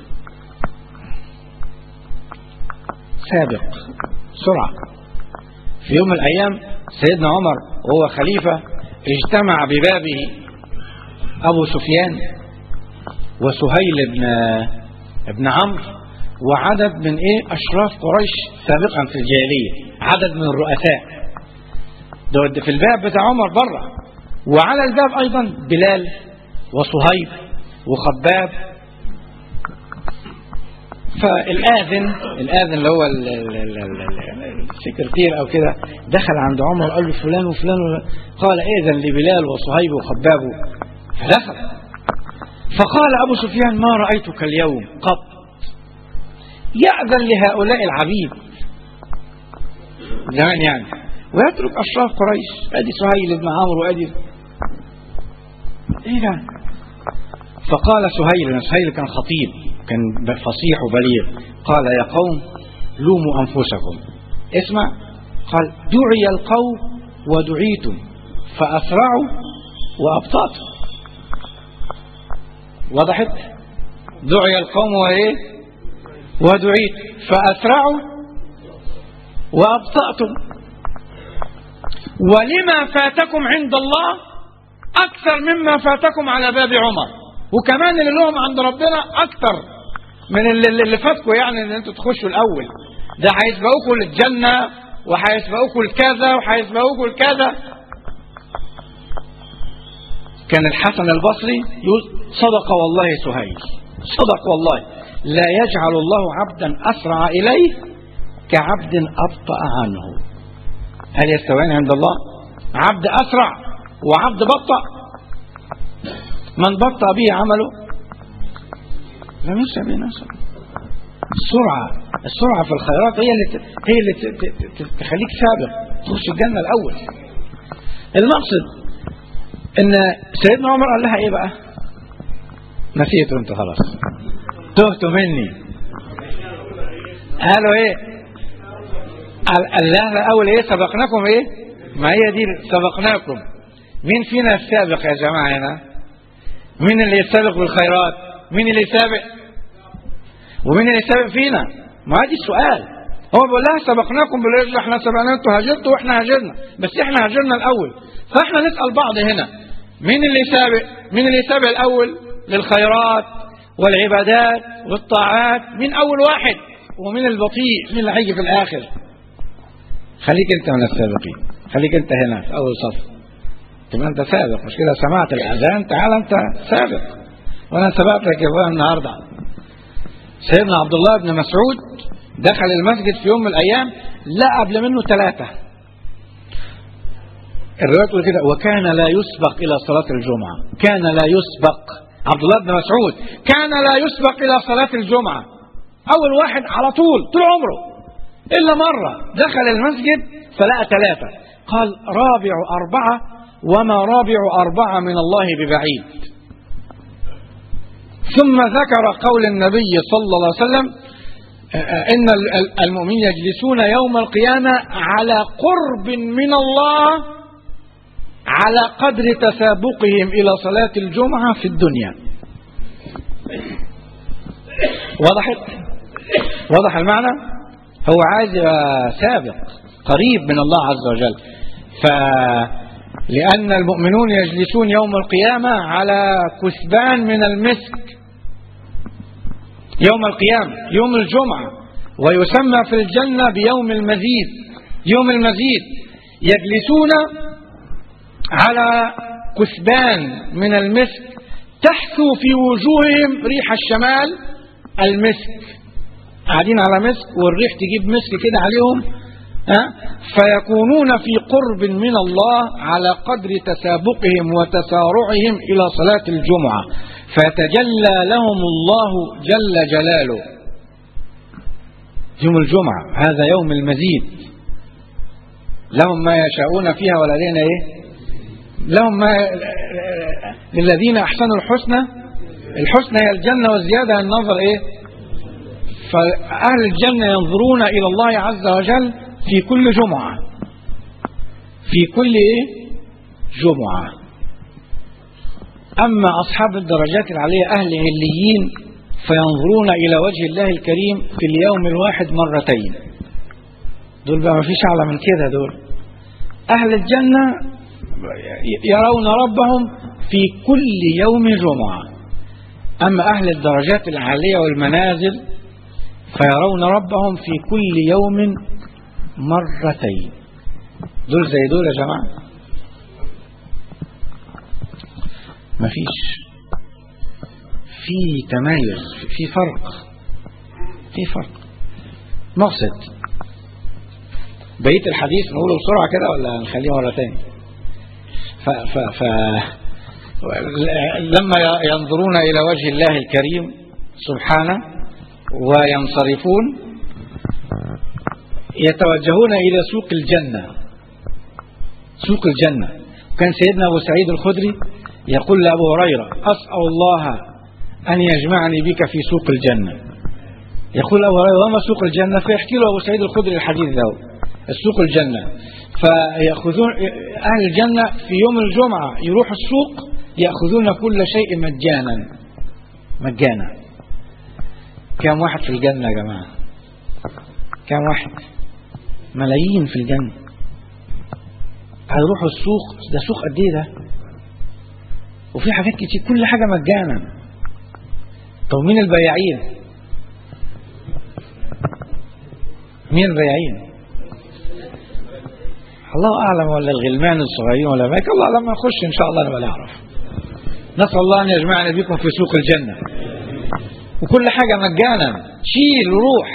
سابق سرعة في يوم من الأيام سيدنا عمر وهو خليفة اجتمع ببابه أبو سفيان وسهيل بن ابن عمرو وعدد من ايه اشراف قريش سابقا في الجاهليه عدد من الرؤساء ده في الباب بتاع عمر بره وعلى الباب ايضا بلال وصهيب وخباب فالاذن الاذن اللي هو السكرتير او كده دخل عند عمر وقال له فلان وفلان قال اذن لبلال وصهيب وخباب فدخل فقال أبو سفيان ما رأيتك اليوم قط يأذن لهؤلاء العبيد زمان يعني ويترك أشراف قريش أدي سهيل بن عمرو وأدي إيه ده فقال سهيل سهيل كان خطيب كان فصيح وبليغ قال يا قوم لوموا أنفسكم اسمع قال دعي القوم ودعيتم فأسرعوا وأبطأتم وضحت دعي القوم وايه ودعيت فأسرعوا وأبطأتم ولما فاتكم عند الله أكثر مما فاتكم على باب عمر وكمان اللي لهم عند ربنا أكثر من اللي, اللي فاتكم يعني ان انتوا تخشوا الأول ده هيسبقوكم للجنة وهيسبقوكم لكذا وهيسبقوكم لكذا كان الحسن البصري يقول صدق والله سهيل صدق والله لا يجعل الله عبدا أسرع إليه كعبد أبطأ عنه هل يستويان عند الله عبد أسرع وعبد بطأ من بطأ به عمله لم يسع به نفسه السرعة السرعة في الخيرات هي اللي هي اللي تخليك سابق تخش الجنة الأول المقصد ان سيدنا عمر قال لها ايه بقى نسيته انت خلاص تهتوا مني قالوا ايه قال لها اول ايه سبقناكم ايه ما هي دي سبقناكم مين فينا السابق يا جماعه هنا مين اللي يسابق بالخيرات مين اللي يسابق ومين اللي يسابق فينا ما هذه السؤال هو بيقول لها سبقناكم بالرجل احنا سبقنا انتوا هاجرتوا واحنا هاجرنا بس احنا هاجرنا الاول فاحنا نسال بعض هنا مين اللي سابق مين اللي سابق الأول للخيرات والعبادات والطاعات مين أول واحد ومين البطيء مين اللي هيجي في الآخر خليك أنت من السابقين خليك أنت هنا في أول صف تبقى أنت سابق مش كده سمعت الأذان تعال أنت سابق وأنا سبقتك يا النهاردة سيدنا عبد الله بن مسعود دخل المسجد في يوم من الأيام لا قبل منه ثلاثة الرواية تقول كده وكان لا يسبق إلى صلاة الجمعة كان لا يسبق عبد الله بن مسعود كان لا يسبق إلى صلاة الجمعة أول واحد على طول طول عمره إلا مرة دخل المسجد فلقى ثلاثة قال رابع أربعة وما رابع أربعة من الله ببعيد ثم ذكر قول النبي صلى الله عليه وسلم إن المؤمنين يجلسون يوم القيامة على قرب من الله على قدر تسابقهم إلى صلاة الجمعة في الدنيا وضحت وضح المعنى هو عايز سابق قريب من الله عز وجل فلأن المؤمنون يجلسون يوم القيامة على كثبان من المسك يوم القيامة يوم الجمعة ويسمى في الجنة بيوم المزيد يوم المزيد يجلسون على كثبان من المسك تحثو في وجوههم ريح الشمال المسك قاعدين على مسك والريح تجيب مسك كده عليهم ها فيكونون في قرب من الله على قدر تسابقهم وتسارعهم إلى صلاة الجمعة فتجلى لهم الله جل جلاله يوم الجمعة هذا يوم المزيد لهم ما يشاءون فيها ولدينا ايه لهم ما للذين احسنوا الحسنى الحسنى هي الجنة والزيادة النظر ايه فأهل الجنة ينظرون إلى الله عز وجل في كل جمعة في كل ايه جمعة أما أصحاب الدرجات العالية أهل عليين فينظرون إلى وجه الله الكريم في اليوم الواحد مرتين دول بقى ما فيش أعلى من كده دول أهل الجنة يرون ربهم في كل يوم جمعة أما أهل الدرجات العالية والمنازل فيرون ربهم في كل يوم مرتين دول زي دول يا جماعة مفيش في تمايز في فرق في فرق مقصد بقية الحديث نقوله بسرعة كده ولا نخليه مرة تاني ف ف ف لما ينظرون إلى وجه الله الكريم سبحانه وينصرفون يتوجهون إلى سوق الجنة سوق الجنة كان سيدنا أبو سعيد الخدري يقول لأبو هريرة أسأل الله أن يجمعني بك في سوق الجنة يقول أبو هريرة وما سوق الجنة فيحكي له أبو سعيد الخدري الحديث له السوق الجنة فيأخذون أهل الجنة في يوم الجمعة يروح السوق يأخذون كل شيء مجانا مجانا كم واحد في الجنة يا جماعة كم واحد ملايين في الجنة هيروحوا السوق ده سوق قد ايه ده وفي حاجات كتير كل حاجة مجانا طب مين البياعين مين البياعين الله أعلم ولا الغلمان الصغيرين ولا ما الله لما نخش إن شاء الله نبقى نعرف نسأل الله أن يجمعنا بكم في سوق الجنة وكل حاجة مجانا شيل وروح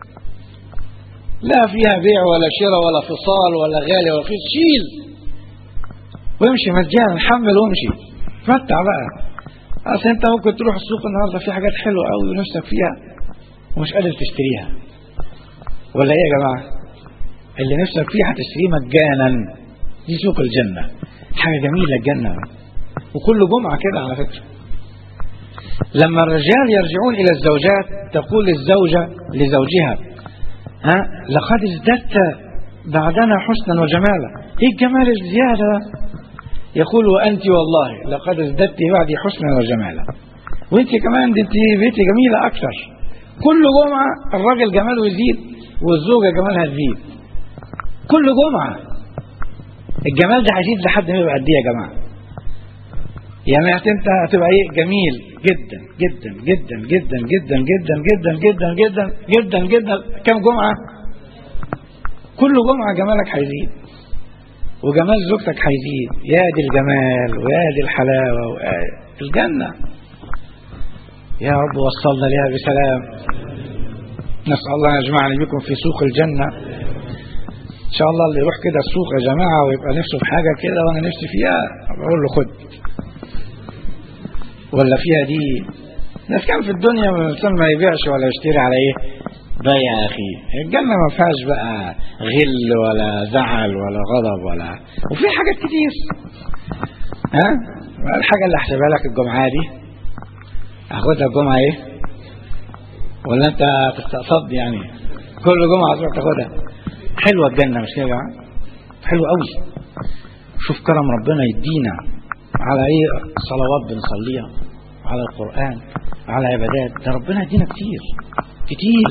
لا فيها بيع ولا شراء ولا فصال ولا غالي ولا رخيص شيل وامشي مجانا حمل وامشي تمتع بقى اصل انت ممكن تروح السوق النهارده في حاجات حلوه قوي ونفسك فيها ومش قادر تشتريها ولا ايه يا جماعه اللي نفسك فيه هتشتريه مجانا دي سوق الجنه حاجه جميله الجنه وكل جمعه كده على فكره لما الرجال يرجعون الى الزوجات تقول الزوجه لزوجها ها لقد ازددت بعدنا حسنا وجمالا ايه الجمال الزياده يقول وأنت والله لقد ازددت بعدي حسنا وجمالا وانت كمان دي انت بيتي جميلة أكثر كل جمعة الراجل جماله يزيد والزوجة جمالها تزيد كل جمعة الجمال ده هيزيد لحد ما يبقى قد ايه يا جماعة يعني انت هتبقى ايه جميل جدا جدا جدا جدا جدا جدا جدا جدا جدا جدا جدا كم جمعة كل جمعة جمالك هيزيد وجمال زوجتك هيزيد يا دي الجمال ويا دي الحلاوة الجنة يا رب وصلنا لها بسلام نسأل الله أن يجمعني بكم في سوق الجنة إن شاء الله اللي يروح كده السوق يا جماعة ويبقى نفسه في حاجة كده وأنا نفسي فيها بقول له خد ولا فيها دي الناس كان في الدنيا الانسان ما يبيعش ولا يشتري على ايه بيع يا اخي الجنه ما فيهاش بقى غل ولا زعل ولا غضب ولا وفي حاجات كتير ها الحاجه اللي هحسبها لك الجمعه دي هاخدها الجمعه ايه ولا انت تستقصدني يعني كل جمعه تروح تاخدها حلوه الجنه مش كده يا جماعه حلوه قوي شوف كرم ربنا يدينا على ايه صلوات بنصليها على القرآن على عبادات ده ربنا يدينا كتير كتير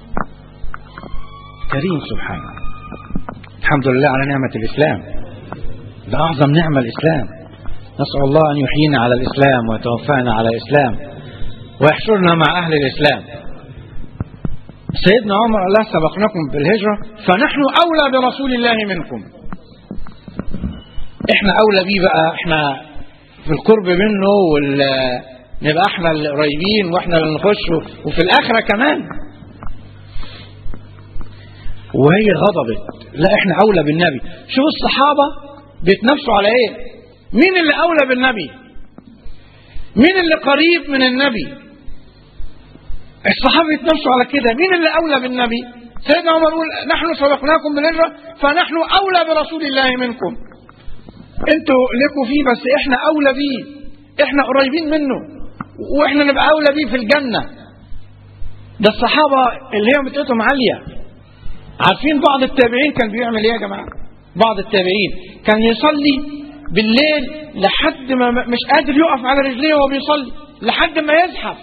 كريم سبحانه الحمد لله على نعمة الإسلام ده أعظم نعمة الإسلام نسأل الله أن يحيينا على الإسلام ويتوفانا على الإسلام ويحشرنا مع أهل الإسلام سيدنا عمر الله سبقناكم بالهجرة فنحن أولى برسول الله منكم احنا أولى بيه بقى احنا في القرب منه وال نبقى احنا اللي قريبين واحنا اللي نخش وفي الاخره كمان وهي غضبت لا احنا اولى بالنبي شوف الصحابه بيتنافسوا على ايه مين اللي اولى بالنبي مين اللي قريب من النبي الصحابه يتنافسوا على كده مين اللي اولى بالنبي سيدنا عمر يقول نحن سبقناكم بالهجره فنحن اولى برسول الله منكم انتوا لكم فيه بس احنا اولى بيه احنا قريبين منه واحنا نبقى اولى بيه في الجنه ده الصحابه اللي هي متقتهم عاليه عارفين بعض التابعين كان بيعمل ايه يا جماعه بعض التابعين كان يصلي بالليل لحد ما مش قادر يقف على رجليه وهو بيصلي لحد ما يزحف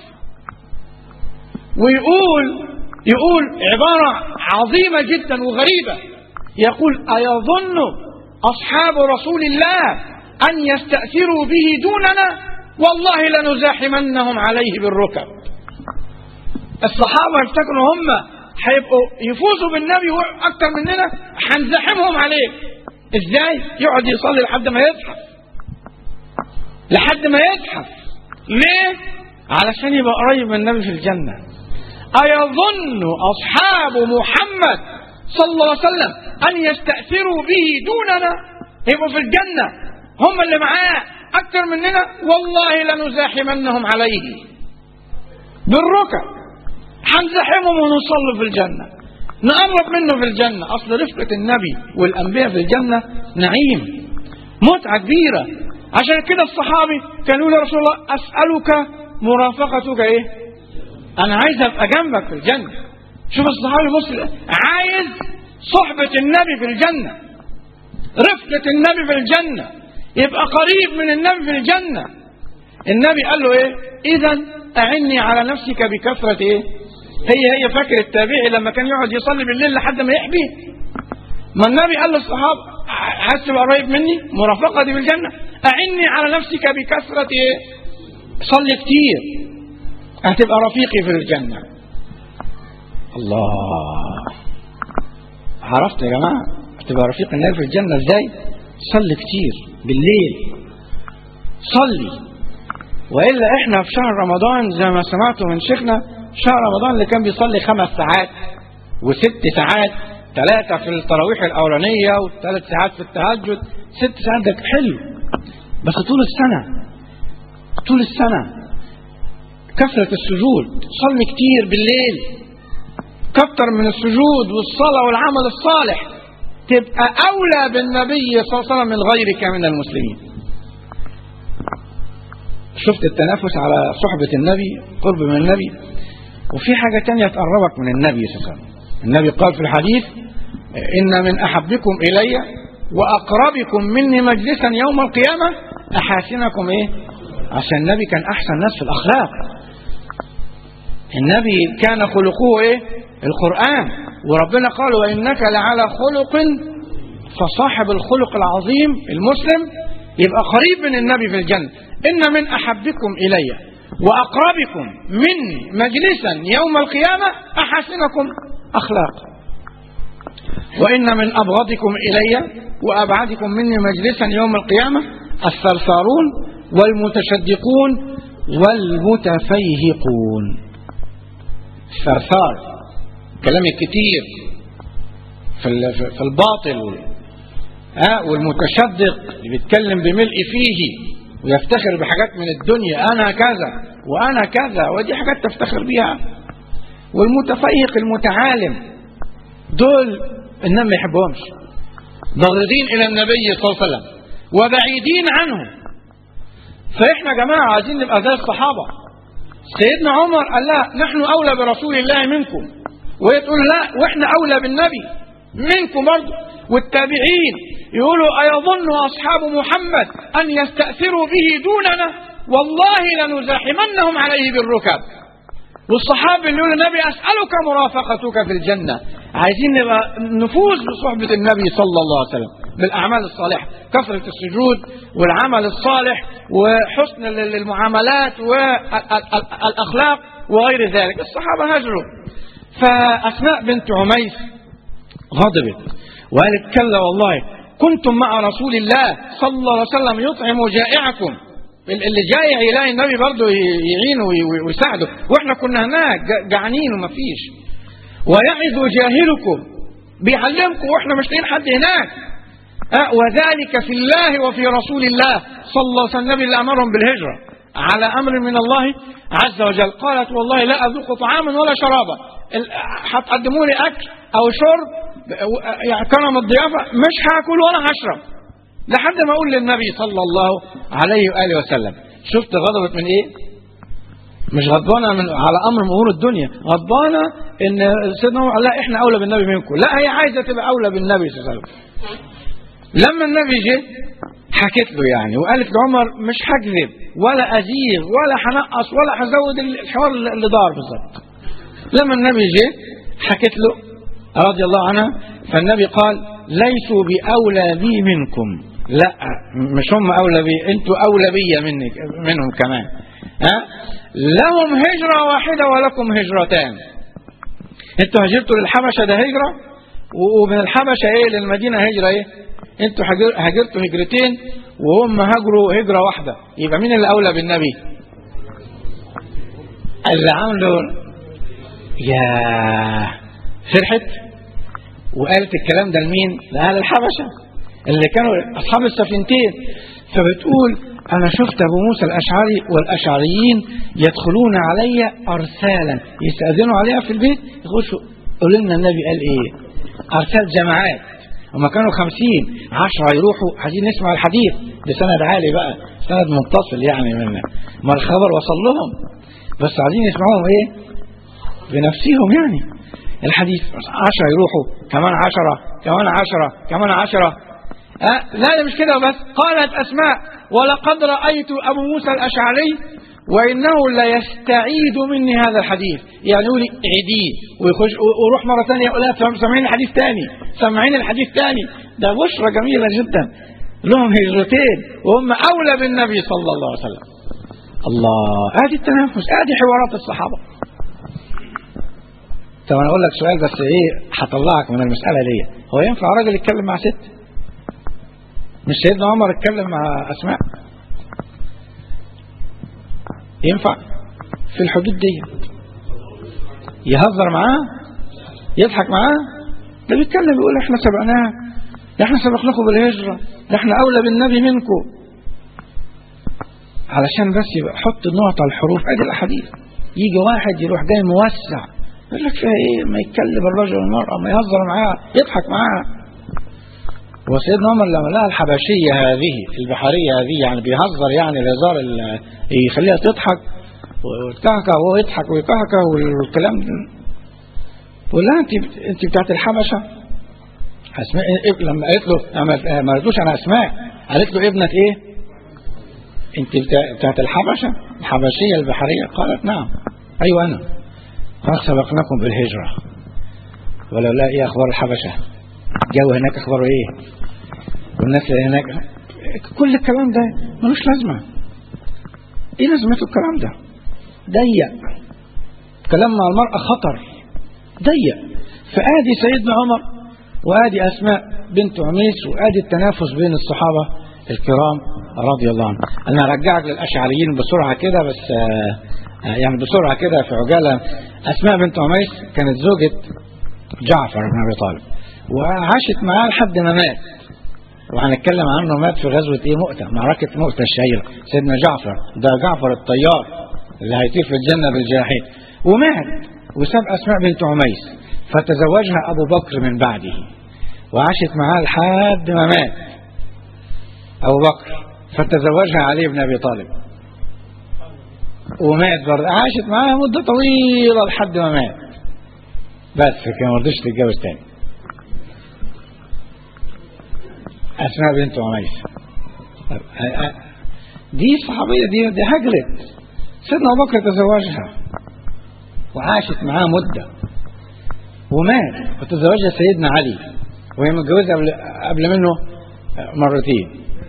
ويقول يقول عباره عظيمه جدا وغريبه يقول ايظن اصحاب رسول الله ان يستاثروا به دوننا والله لنزاحمنهم عليه بالركب الصحابة يفتكروا هم هيبقوا يفوزوا بالنبي أكتر مننا هنزاحمهم عليه ازاي يقعد يصلي لحد ما يزحف لحد ما يزحف ليه علشان يبقى قريب من النبي في الجنة أيظن أصحاب محمد صلى الله عليه وسلم أن يستأثروا به دوننا يبقوا في الجنة هم اللي معاه أكثر مننا والله لنزاحمنهم عليه بالركب هنزاحمهم ونوصل في الجنة نقرب منه في الجنة أصل رفقة النبي والأنبياء في الجنة نعيم متعة كبيرة عشان كده الصحابي كان يقول يا رسول الله أسألك مرافقتك إيه أنا عايز أبقى جنبك في الجنة شوف الصحابي مسلم عايز صحبة النبي في الجنة رفقة النبي في الجنة يبقى قريب من النبي في الجنة النبي قال له ايه اذا اعني على نفسك بكثرة ايه هي هي فاكر التابعي لما كان يقعد يصلي بالليل لحد ما يحبي ما النبي قال للصحابة عايز تبقى قريب مني مرافقتي في الجنة اعني على نفسك بكثرة ايه صلي كتير هتبقى رفيقي في الجنة الله عرفت يا جماعة هتبقى رفيق النبي في الجنة ازاي صلي كتير بالليل صلي والا احنا في شهر رمضان زي ما سمعتوا من شيخنا شهر رمضان اللي كان بيصلي خمس ساعات وست ساعات ثلاثة في التراويح الأولانية وثلاث ساعات في التهجد ست ساعات ده حلو بس طول السنة طول السنة كثرة السجود صلي كتير بالليل كتر من السجود والصلاة والعمل الصالح تبقى أولى بالنبي صلى الله عليه وسلم من غيرك من المسلمين شفت التنافس على صحبة النبي قرب من النبي وفي حاجة تانية تقربك من النبي صلى الله عليه وسلم النبي قال في الحديث إن من أحبكم إلي وأقربكم مني مجلسا يوم القيامة أحاسنكم إيه عشان النبي كان أحسن ناس في الأخلاق النبي كان خلقه إيه القرآن وربنا قال وإنك لعلى خلق فصاحب الخلق العظيم المسلم يبقى قريب من النبي في الجنة إن من أحبكم إلي وأقربكم مني مجلسا يوم القيامة أحسنكم أخلاقا وإن من أبغضكم إلي وأبعدكم مني مجلسا يوم القيامة الثرثارون والمتشدقون والمتفيهقون الثرثار كلام الكتير في في الباطل ها والمتشدق اللي بيتكلم بملء فيه ويفتخر بحاجات من الدنيا انا كذا وأنا كذا ودي حاجات تفتخر بيها والمتفيق المتعالم دول النبي ما يحبهمش ضاررين إلى النبي صلى الله عليه وسلم وبعيدين عنه فإحنا يا جماعة عايزين نبقى زي الصحابة سيدنا عمر قال لا نحن أولى برسول الله منكم وهي تقول لا وإحنا أولى بالنبي منكم برضه والتابعين يقولوا أيظن أصحاب محمد أن يستأثروا به دوننا والله لنزاحمنهم عليه بالركب والصحابة اللي يقولوا النبي أسألك مرافقتك في الجنة عايزين نبقى نفوز بصحبة النبي صلى الله عليه وسلم بالأعمال الصالحة كثرة السجود والعمل الصالح وحسن المعاملات والأخلاق وغير ذلك الصحابة هجروا فأسماء بنت عميس غضبت وقالت كلا والله كنتم مع رسول الله صلى الله عليه وسلم يطعم جائعكم اللي جايع يلاقي النبي برضه يعينه ويساعده واحنا كنا هناك جعانين ومفيش ويعظ جاهلكم بيعلمكم واحنا مش لاقيين حد هناك أه وذلك في الله وفي رسول الله صلى الله عليه وسلم النبي اللي امرهم بالهجره على امر من الله عز وجل قالت والله لا اذوق طعاما ولا شرابا هتقدموا لي اكل او شرب يعني كرم الضيافه مش هاكل ولا هشرب لحد ما اقول للنبي صلى الله عليه واله وسلم شفت غضبت من ايه مش غضبانه من على امر من امور الدنيا غضبانه ان سيدنا عمر لا احنا اولى بالنبي منكم لا هي عايزه تبقى اولى بالنبي صلى الله عليه وسلم لما النبي جه حكت له يعني وقالت لعمر مش هكذب ولا ازيغ ولا هنقص ولا هزود الحوار اللي دار بالظبط لما النبي جه حكت له رضي الله عنها فالنبي قال ليسوا باولى بي منكم لا مش هم اولى بي انتوا اولى بي منك منهم كمان ها لهم هجره واحده ولكم هجرتان انتوا هاجرتوا للحبشه ده هجره ومن الحبشه ايه للمدينه هجره ايه انتوا هاجرتوا هجرتين وهم هاجروا هجره واحده يبقى مين اللي اولى بالنبي اللي عملوا يا فرحت وقالت الكلام ده لمين لاهل الحبشه اللي كانوا اصحاب السفينتين فبتقول انا شفت ابو موسى الاشعري والاشعريين يدخلون علي ارسالا يستاذنوا عليها في البيت يخشوا قولوا لنا النبي قال ايه ارسال جماعات هما كانوا خمسين عشرة يروحوا عايزين نسمع الحديث بسند عالي بقى سند متصل يعني منا ما الخبر وصل لهم بس عايزين يسمعوهم ايه بنفسهم يعني الحديث عشرة يروحوا كمان عشرة كمان عشرة كمان عشرة أه لا ده مش كده بس قالت أسماء ولقد رأيت أبو موسى الأشعري وإنه لا يستعيد مني هذا الحديث يعني يقول لي عيديه ويخش ويروح مرة ثانية يقول لها سامعين الحديث ثاني سامعين الحديث ثاني ده بشرة جميلة جدا لهم هجرتين وهم أولى بالنبي صلى الله عليه وسلم الله ادي التنافس ادي حوارات الصحابة طب انا اقول لك سؤال بس ايه هطلعك من المسألة دي هو ينفع راجل يتكلم مع ست مش سيدنا عمر اتكلم مع اسماء ينفع في الحدود دي يهزر معاه يضحك معاه ده بيتكلم يقول احنا سبقناه ده احنا سبقناكم بالهجرة ده احنا اولى بالنبي منكم علشان بس يبقى حط النقط على الحروف ادي الاحاديث يجي واحد يروح جاي موسع يقول لك فيها ايه ما يتكلم الرجل والمرأة ما يهزر معاه يضحك معاه وسيدنا عمر لما لقى الحبشية هذه البحرية هذه يعني بيهزر يعني الهزار يخليها تضحك وتكهكه وهو يضحك ويكهكه والكلام ده بقول لها انت انت بتاعت الحبشة اسماء لما قالت له ما قالتلوش انا اسماء قالت له ابنة ايه انت بتاعت الحبشة الحبشية البحرية قالت نعم ايوه انا قد سبقناكم بالهجرة ولولا ايه اخبار الحبشة الجو هناك اخباره ايه والناس اللي هناك كل الكلام ده ملوش لازمه ايه لازمته الكلام ده ضيق كلام مع المرأة خطر ضيق فادي سيدنا عمر وادي اسماء بنت عميس وادي التنافس بين الصحابة الكرام رضي الله عنهم انا ارجعك للاشعريين بسرعة كده بس يعني بسرعة كده في عجالة اسماء بنت عميس كانت زوجة جعفر بن ابي طالب وعاشت معاه لحد ما مات وهنتكلم عنه مات في غزوة ايه مؤتة معركة مؤتة الشهيرة سيدنا جعفر ده جعفر الطيار اللي هيطير في الجنة بالجناحين ومات وساب أسماء بنت عميس فتزوجها أبو بكر من بعده وعاشت معاه لحد ما مات أبو بكر فتزوجها علي بن أبي طالب ومات برضه عاشت معاه مدة طويلة لحد ما مات بس كان ما رضيش تتجوز تاني أسماء بنت عميس دي صحابية دي دي هجرت سيدنا أبو بكر تزوجها وعاشت معاه مدة ومات وتزوجها سيدنا علي وهي متجوزة قبل, قبل منه مرتين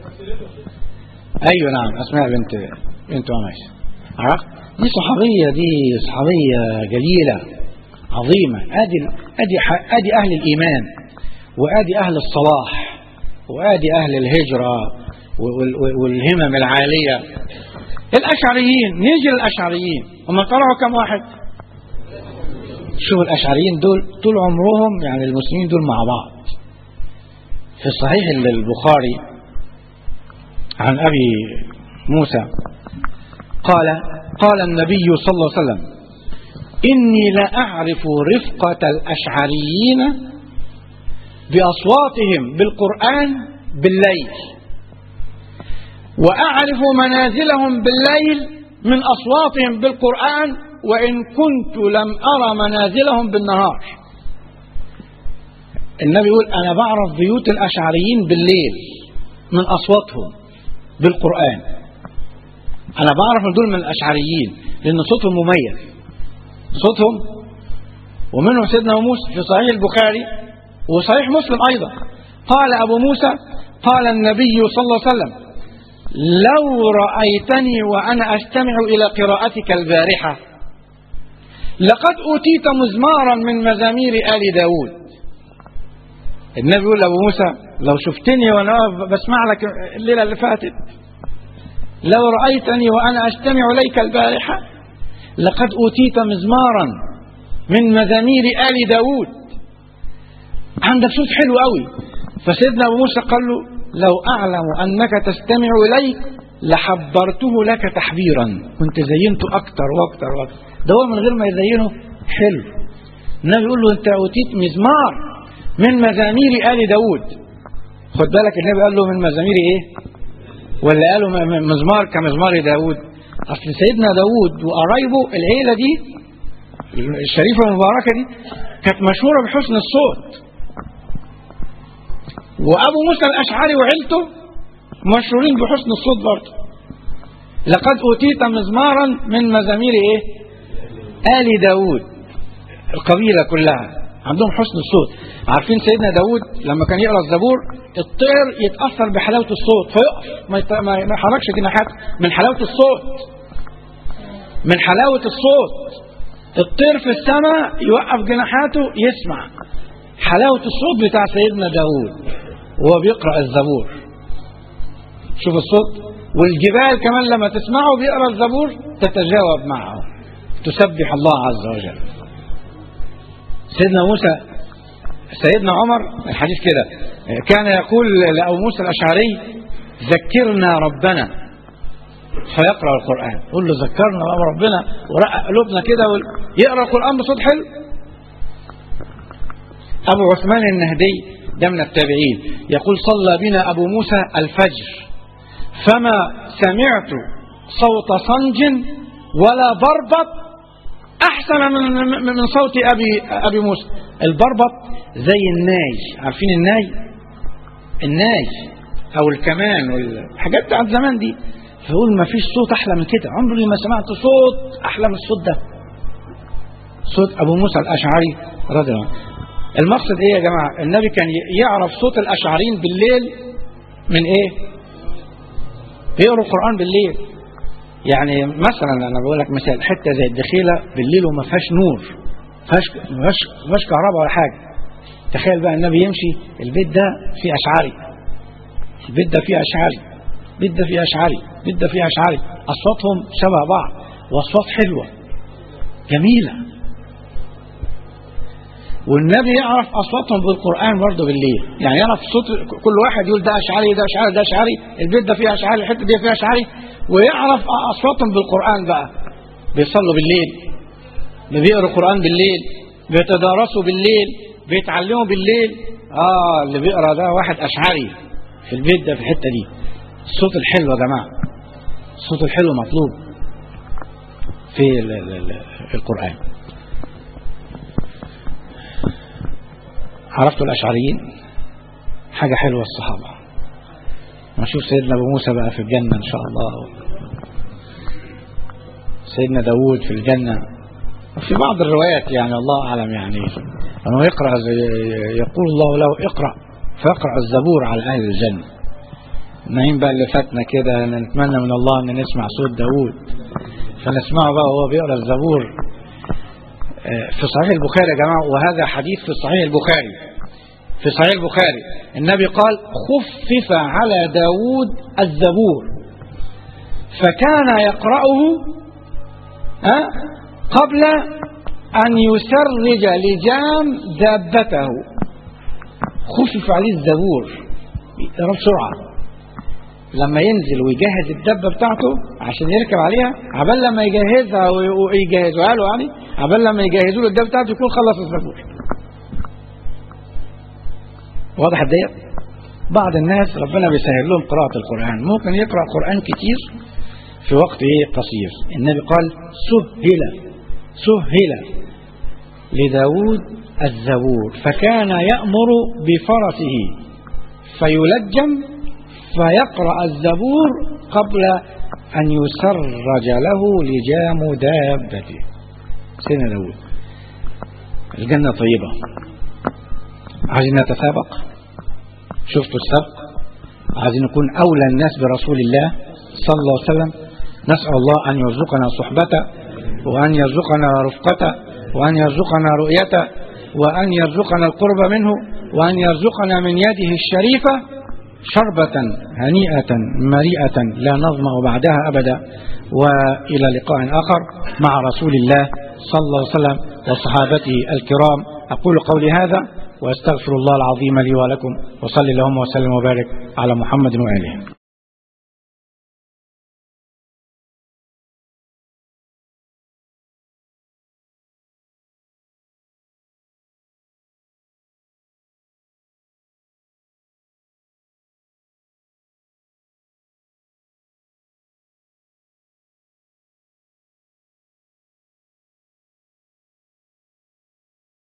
أيوة نعم أسماء بنت بنت عميس عرفت دي صحابية دي صحابية جليلة عظيمة أدي أدي أدي أهل الإيمان وأدي أهل الصلاح وأدي أهل الهجرة والهمم العالية الأشعريين نيجي للأشعريين هم طلعوا كم واحد شوف الأشعريين دول طول عمرهم يعني المسلمين دول مع بعض في الصحيح البخاري عن أبي موسى قال قال النبي صلى الله عليه وسلم إني لأعرف رفقة الأشعريين بأصواتهم بالقرآن بالليل وأعرف منازلهم بالليل من أصواتهم بالقرآن وإن كنت لم أرى منازلهم بالنهار النبي يقول أنا بعرف بيوت الأشعريين بالليل من أصواتهم بالقرآن أنا بعرف دول من الأشعريين لأن صوتهم مميز صوتهم ومنهم سيدنا موسى في صحيح البخاري وصحيح مسلم أيضا قال أبو موسى قال النبي صلى الله عليه وسلم لو رأيتني وأنا أستمع إلى قراءتك البارحة لقد أوتيت مزمارا من مزامير آل داود النبي يقول لأبو موسى لو شفتني وأنا بسمع لك الليلة اللي فاتت لو رأيتني وأنا أستمع إليك البارحة لقد أوتيت مزمارا من مزامير آل داود عندك صوت حلو قوي فسيدنا أبو موسى قال له لو أعلم أنك تستمع إلي لحبرته لك تحبيرا كنت زينته أكتر وأكتر وأكتر ده هو من غير ما يزينه حلو النبي يقول له أنت أوتيت مزمار من مزامير آل داود خد بالك النبي قال له من مزامير إيه ولا قال له مزمار كمزمار داود أصل سيدنا داود وقرايبه العيلة دي الشريفة المباركة دي كانت مشهورة بحسن الصوت وأبو موسى الأشعري وعيلته مشهورين بحسن الصوت برضه لقد أوتيت مزمارا من مزامير إيه آل داود القبيلة كلها عندهم حسن الصوت عارفين سيدنا داود لما كان يقرأ الزبور الطير يتأثر بحلاوة الصوت فيقف ما, يت... ما يحركش جناحات من حلاوة الصوت من حلاوة الصوت الطير في السماء يوقف جناحاته يسمع حلاوة الصوت بتاع سيدنا داود وهو بيقرأ الزبور شوف الصوت والجبال كمان لما تسمعه بيقرأ الزبور تتجاوب معه تسبح الله عز وجل سيدنا موسى سيدنا عمر الحديث كده كان يقول لأبو موسى الأشعري ذكرنا ربنا فيقرأ القرآن قول له ذكرنا ربنا ورقق قلوبنا كده يقرأ القرآن بصوت حلو أبو عثمان النهدي ده من التابعين يقول صلى بنا أبو موسى الفجر فما سمعت صوت صنج ولا بربط أحسن من, من صوت أبي, أبي موسى البربط زي الناي عارفين الناي الناي أو الكمان والحاجات بتاعت زمان دي فيقول ما فيش صوت أحلى من كده عمري ما سمعت صوت أحلى من الصوت ده صوت أبو موسى الأشعري رضي الله عنه المقصد ايه يا جماعة النبي كان يعرف صوت الاشعرين بالليل من ايه بيقروا القرآن بالليل يعني مثلا انا بقول لك مثال حتة زي الدخيلة بالليل وما فيهاش نور فيهاش ما فيهاش كهرباء ولا حاجة تخيل بقى النبي يمشي البيت ده فيه اشعري البيت ده فيه اشعري البيت ده فيه اشعري البيت ده فيه اشعري اصواتهم شبه بعض واصوات حلوة جميلة والنبي يعرف اصواتهم بالقران برضه بالليل يعني يعرف صوت كل واحد يقول ده اشعري ده اشعري ده اشعري البيت ده فيه اشعري الحته دي فيها اشعري ويعرف اصواتهم بالقران بقى بيصلوا بالليل بيقروا القرآن بالليل بيتدارسوا بالليل بيتعلموا بالليل اه اللي بيقرا ده واحد اشعري في البيت ده في الحته دي الصوت الحلو يا جماعه الصوت الحلو مطلوب في ال ال ال القرآن عرفتوا الأشعريين حاجة حلوة الصحابة نشوف سيدنا أبو موسى بقى في الجنة إن شاء الله سيدنا داود في الجنة وفي بعض الروايات يعني الله أعلم يعني أنه يقرأ زي يقول الله له اقرأ فيقرأ الزبور على أهل الجنة نايم بقى اللي فاتنا كده نتمنى من الله أن نسمع صوت داود فنسمعه بقى وهو بيقرأ الزبور في صحيح البخاري يا جماعة وهذا حديث في صحيح البخاري في صحيح البخاري النبي قال خفف على داود الزبور فكان يقرأه أه قبل أن يسرج لجام دابته خفف عليه الزبور يقرأ بسرعة لما ينزل ويجهز الدبة بتاعته عشان يركب عليها عبال لما يجهزها ويجهزوها له يعني عبال لما يجهزوا له الدبة بتاعته يكون خلص الزبور واضح ديت بعض الناس ربنا بيسهل لهم قراءة القرآن ممكن يقرأ قرآن كتير في وقت ايه قصير النبي قال سهل سهل لداود الزبور فكان يأمر بفرسه فيلجم فيقرأ الزبور قبل أن يسرج له لجام دابته سيدنا داود الجنة طيبة عايزين نتسابق شفتوا السبق عايزين نكون أولى الناس برسول الله صلى الله عليه وسلم نسأل الله أن يرزقنا صحبته وأن يرزقنا رفقته وأن يرزقنا رؤيته وأن يرزقنا القرب منه وأن يرزقنا من يده الشريفة شربة هنيئة مريئة لا نظمأ بعدها أبدا وإلى لقاء آخر مع رسول الله صلى الله عليه وسلم وصحابته الكرام أقول قولي هذا وأستغفر الله العظيم لي ولكم وصلي اللهم وسلم وبارك على محمد وآله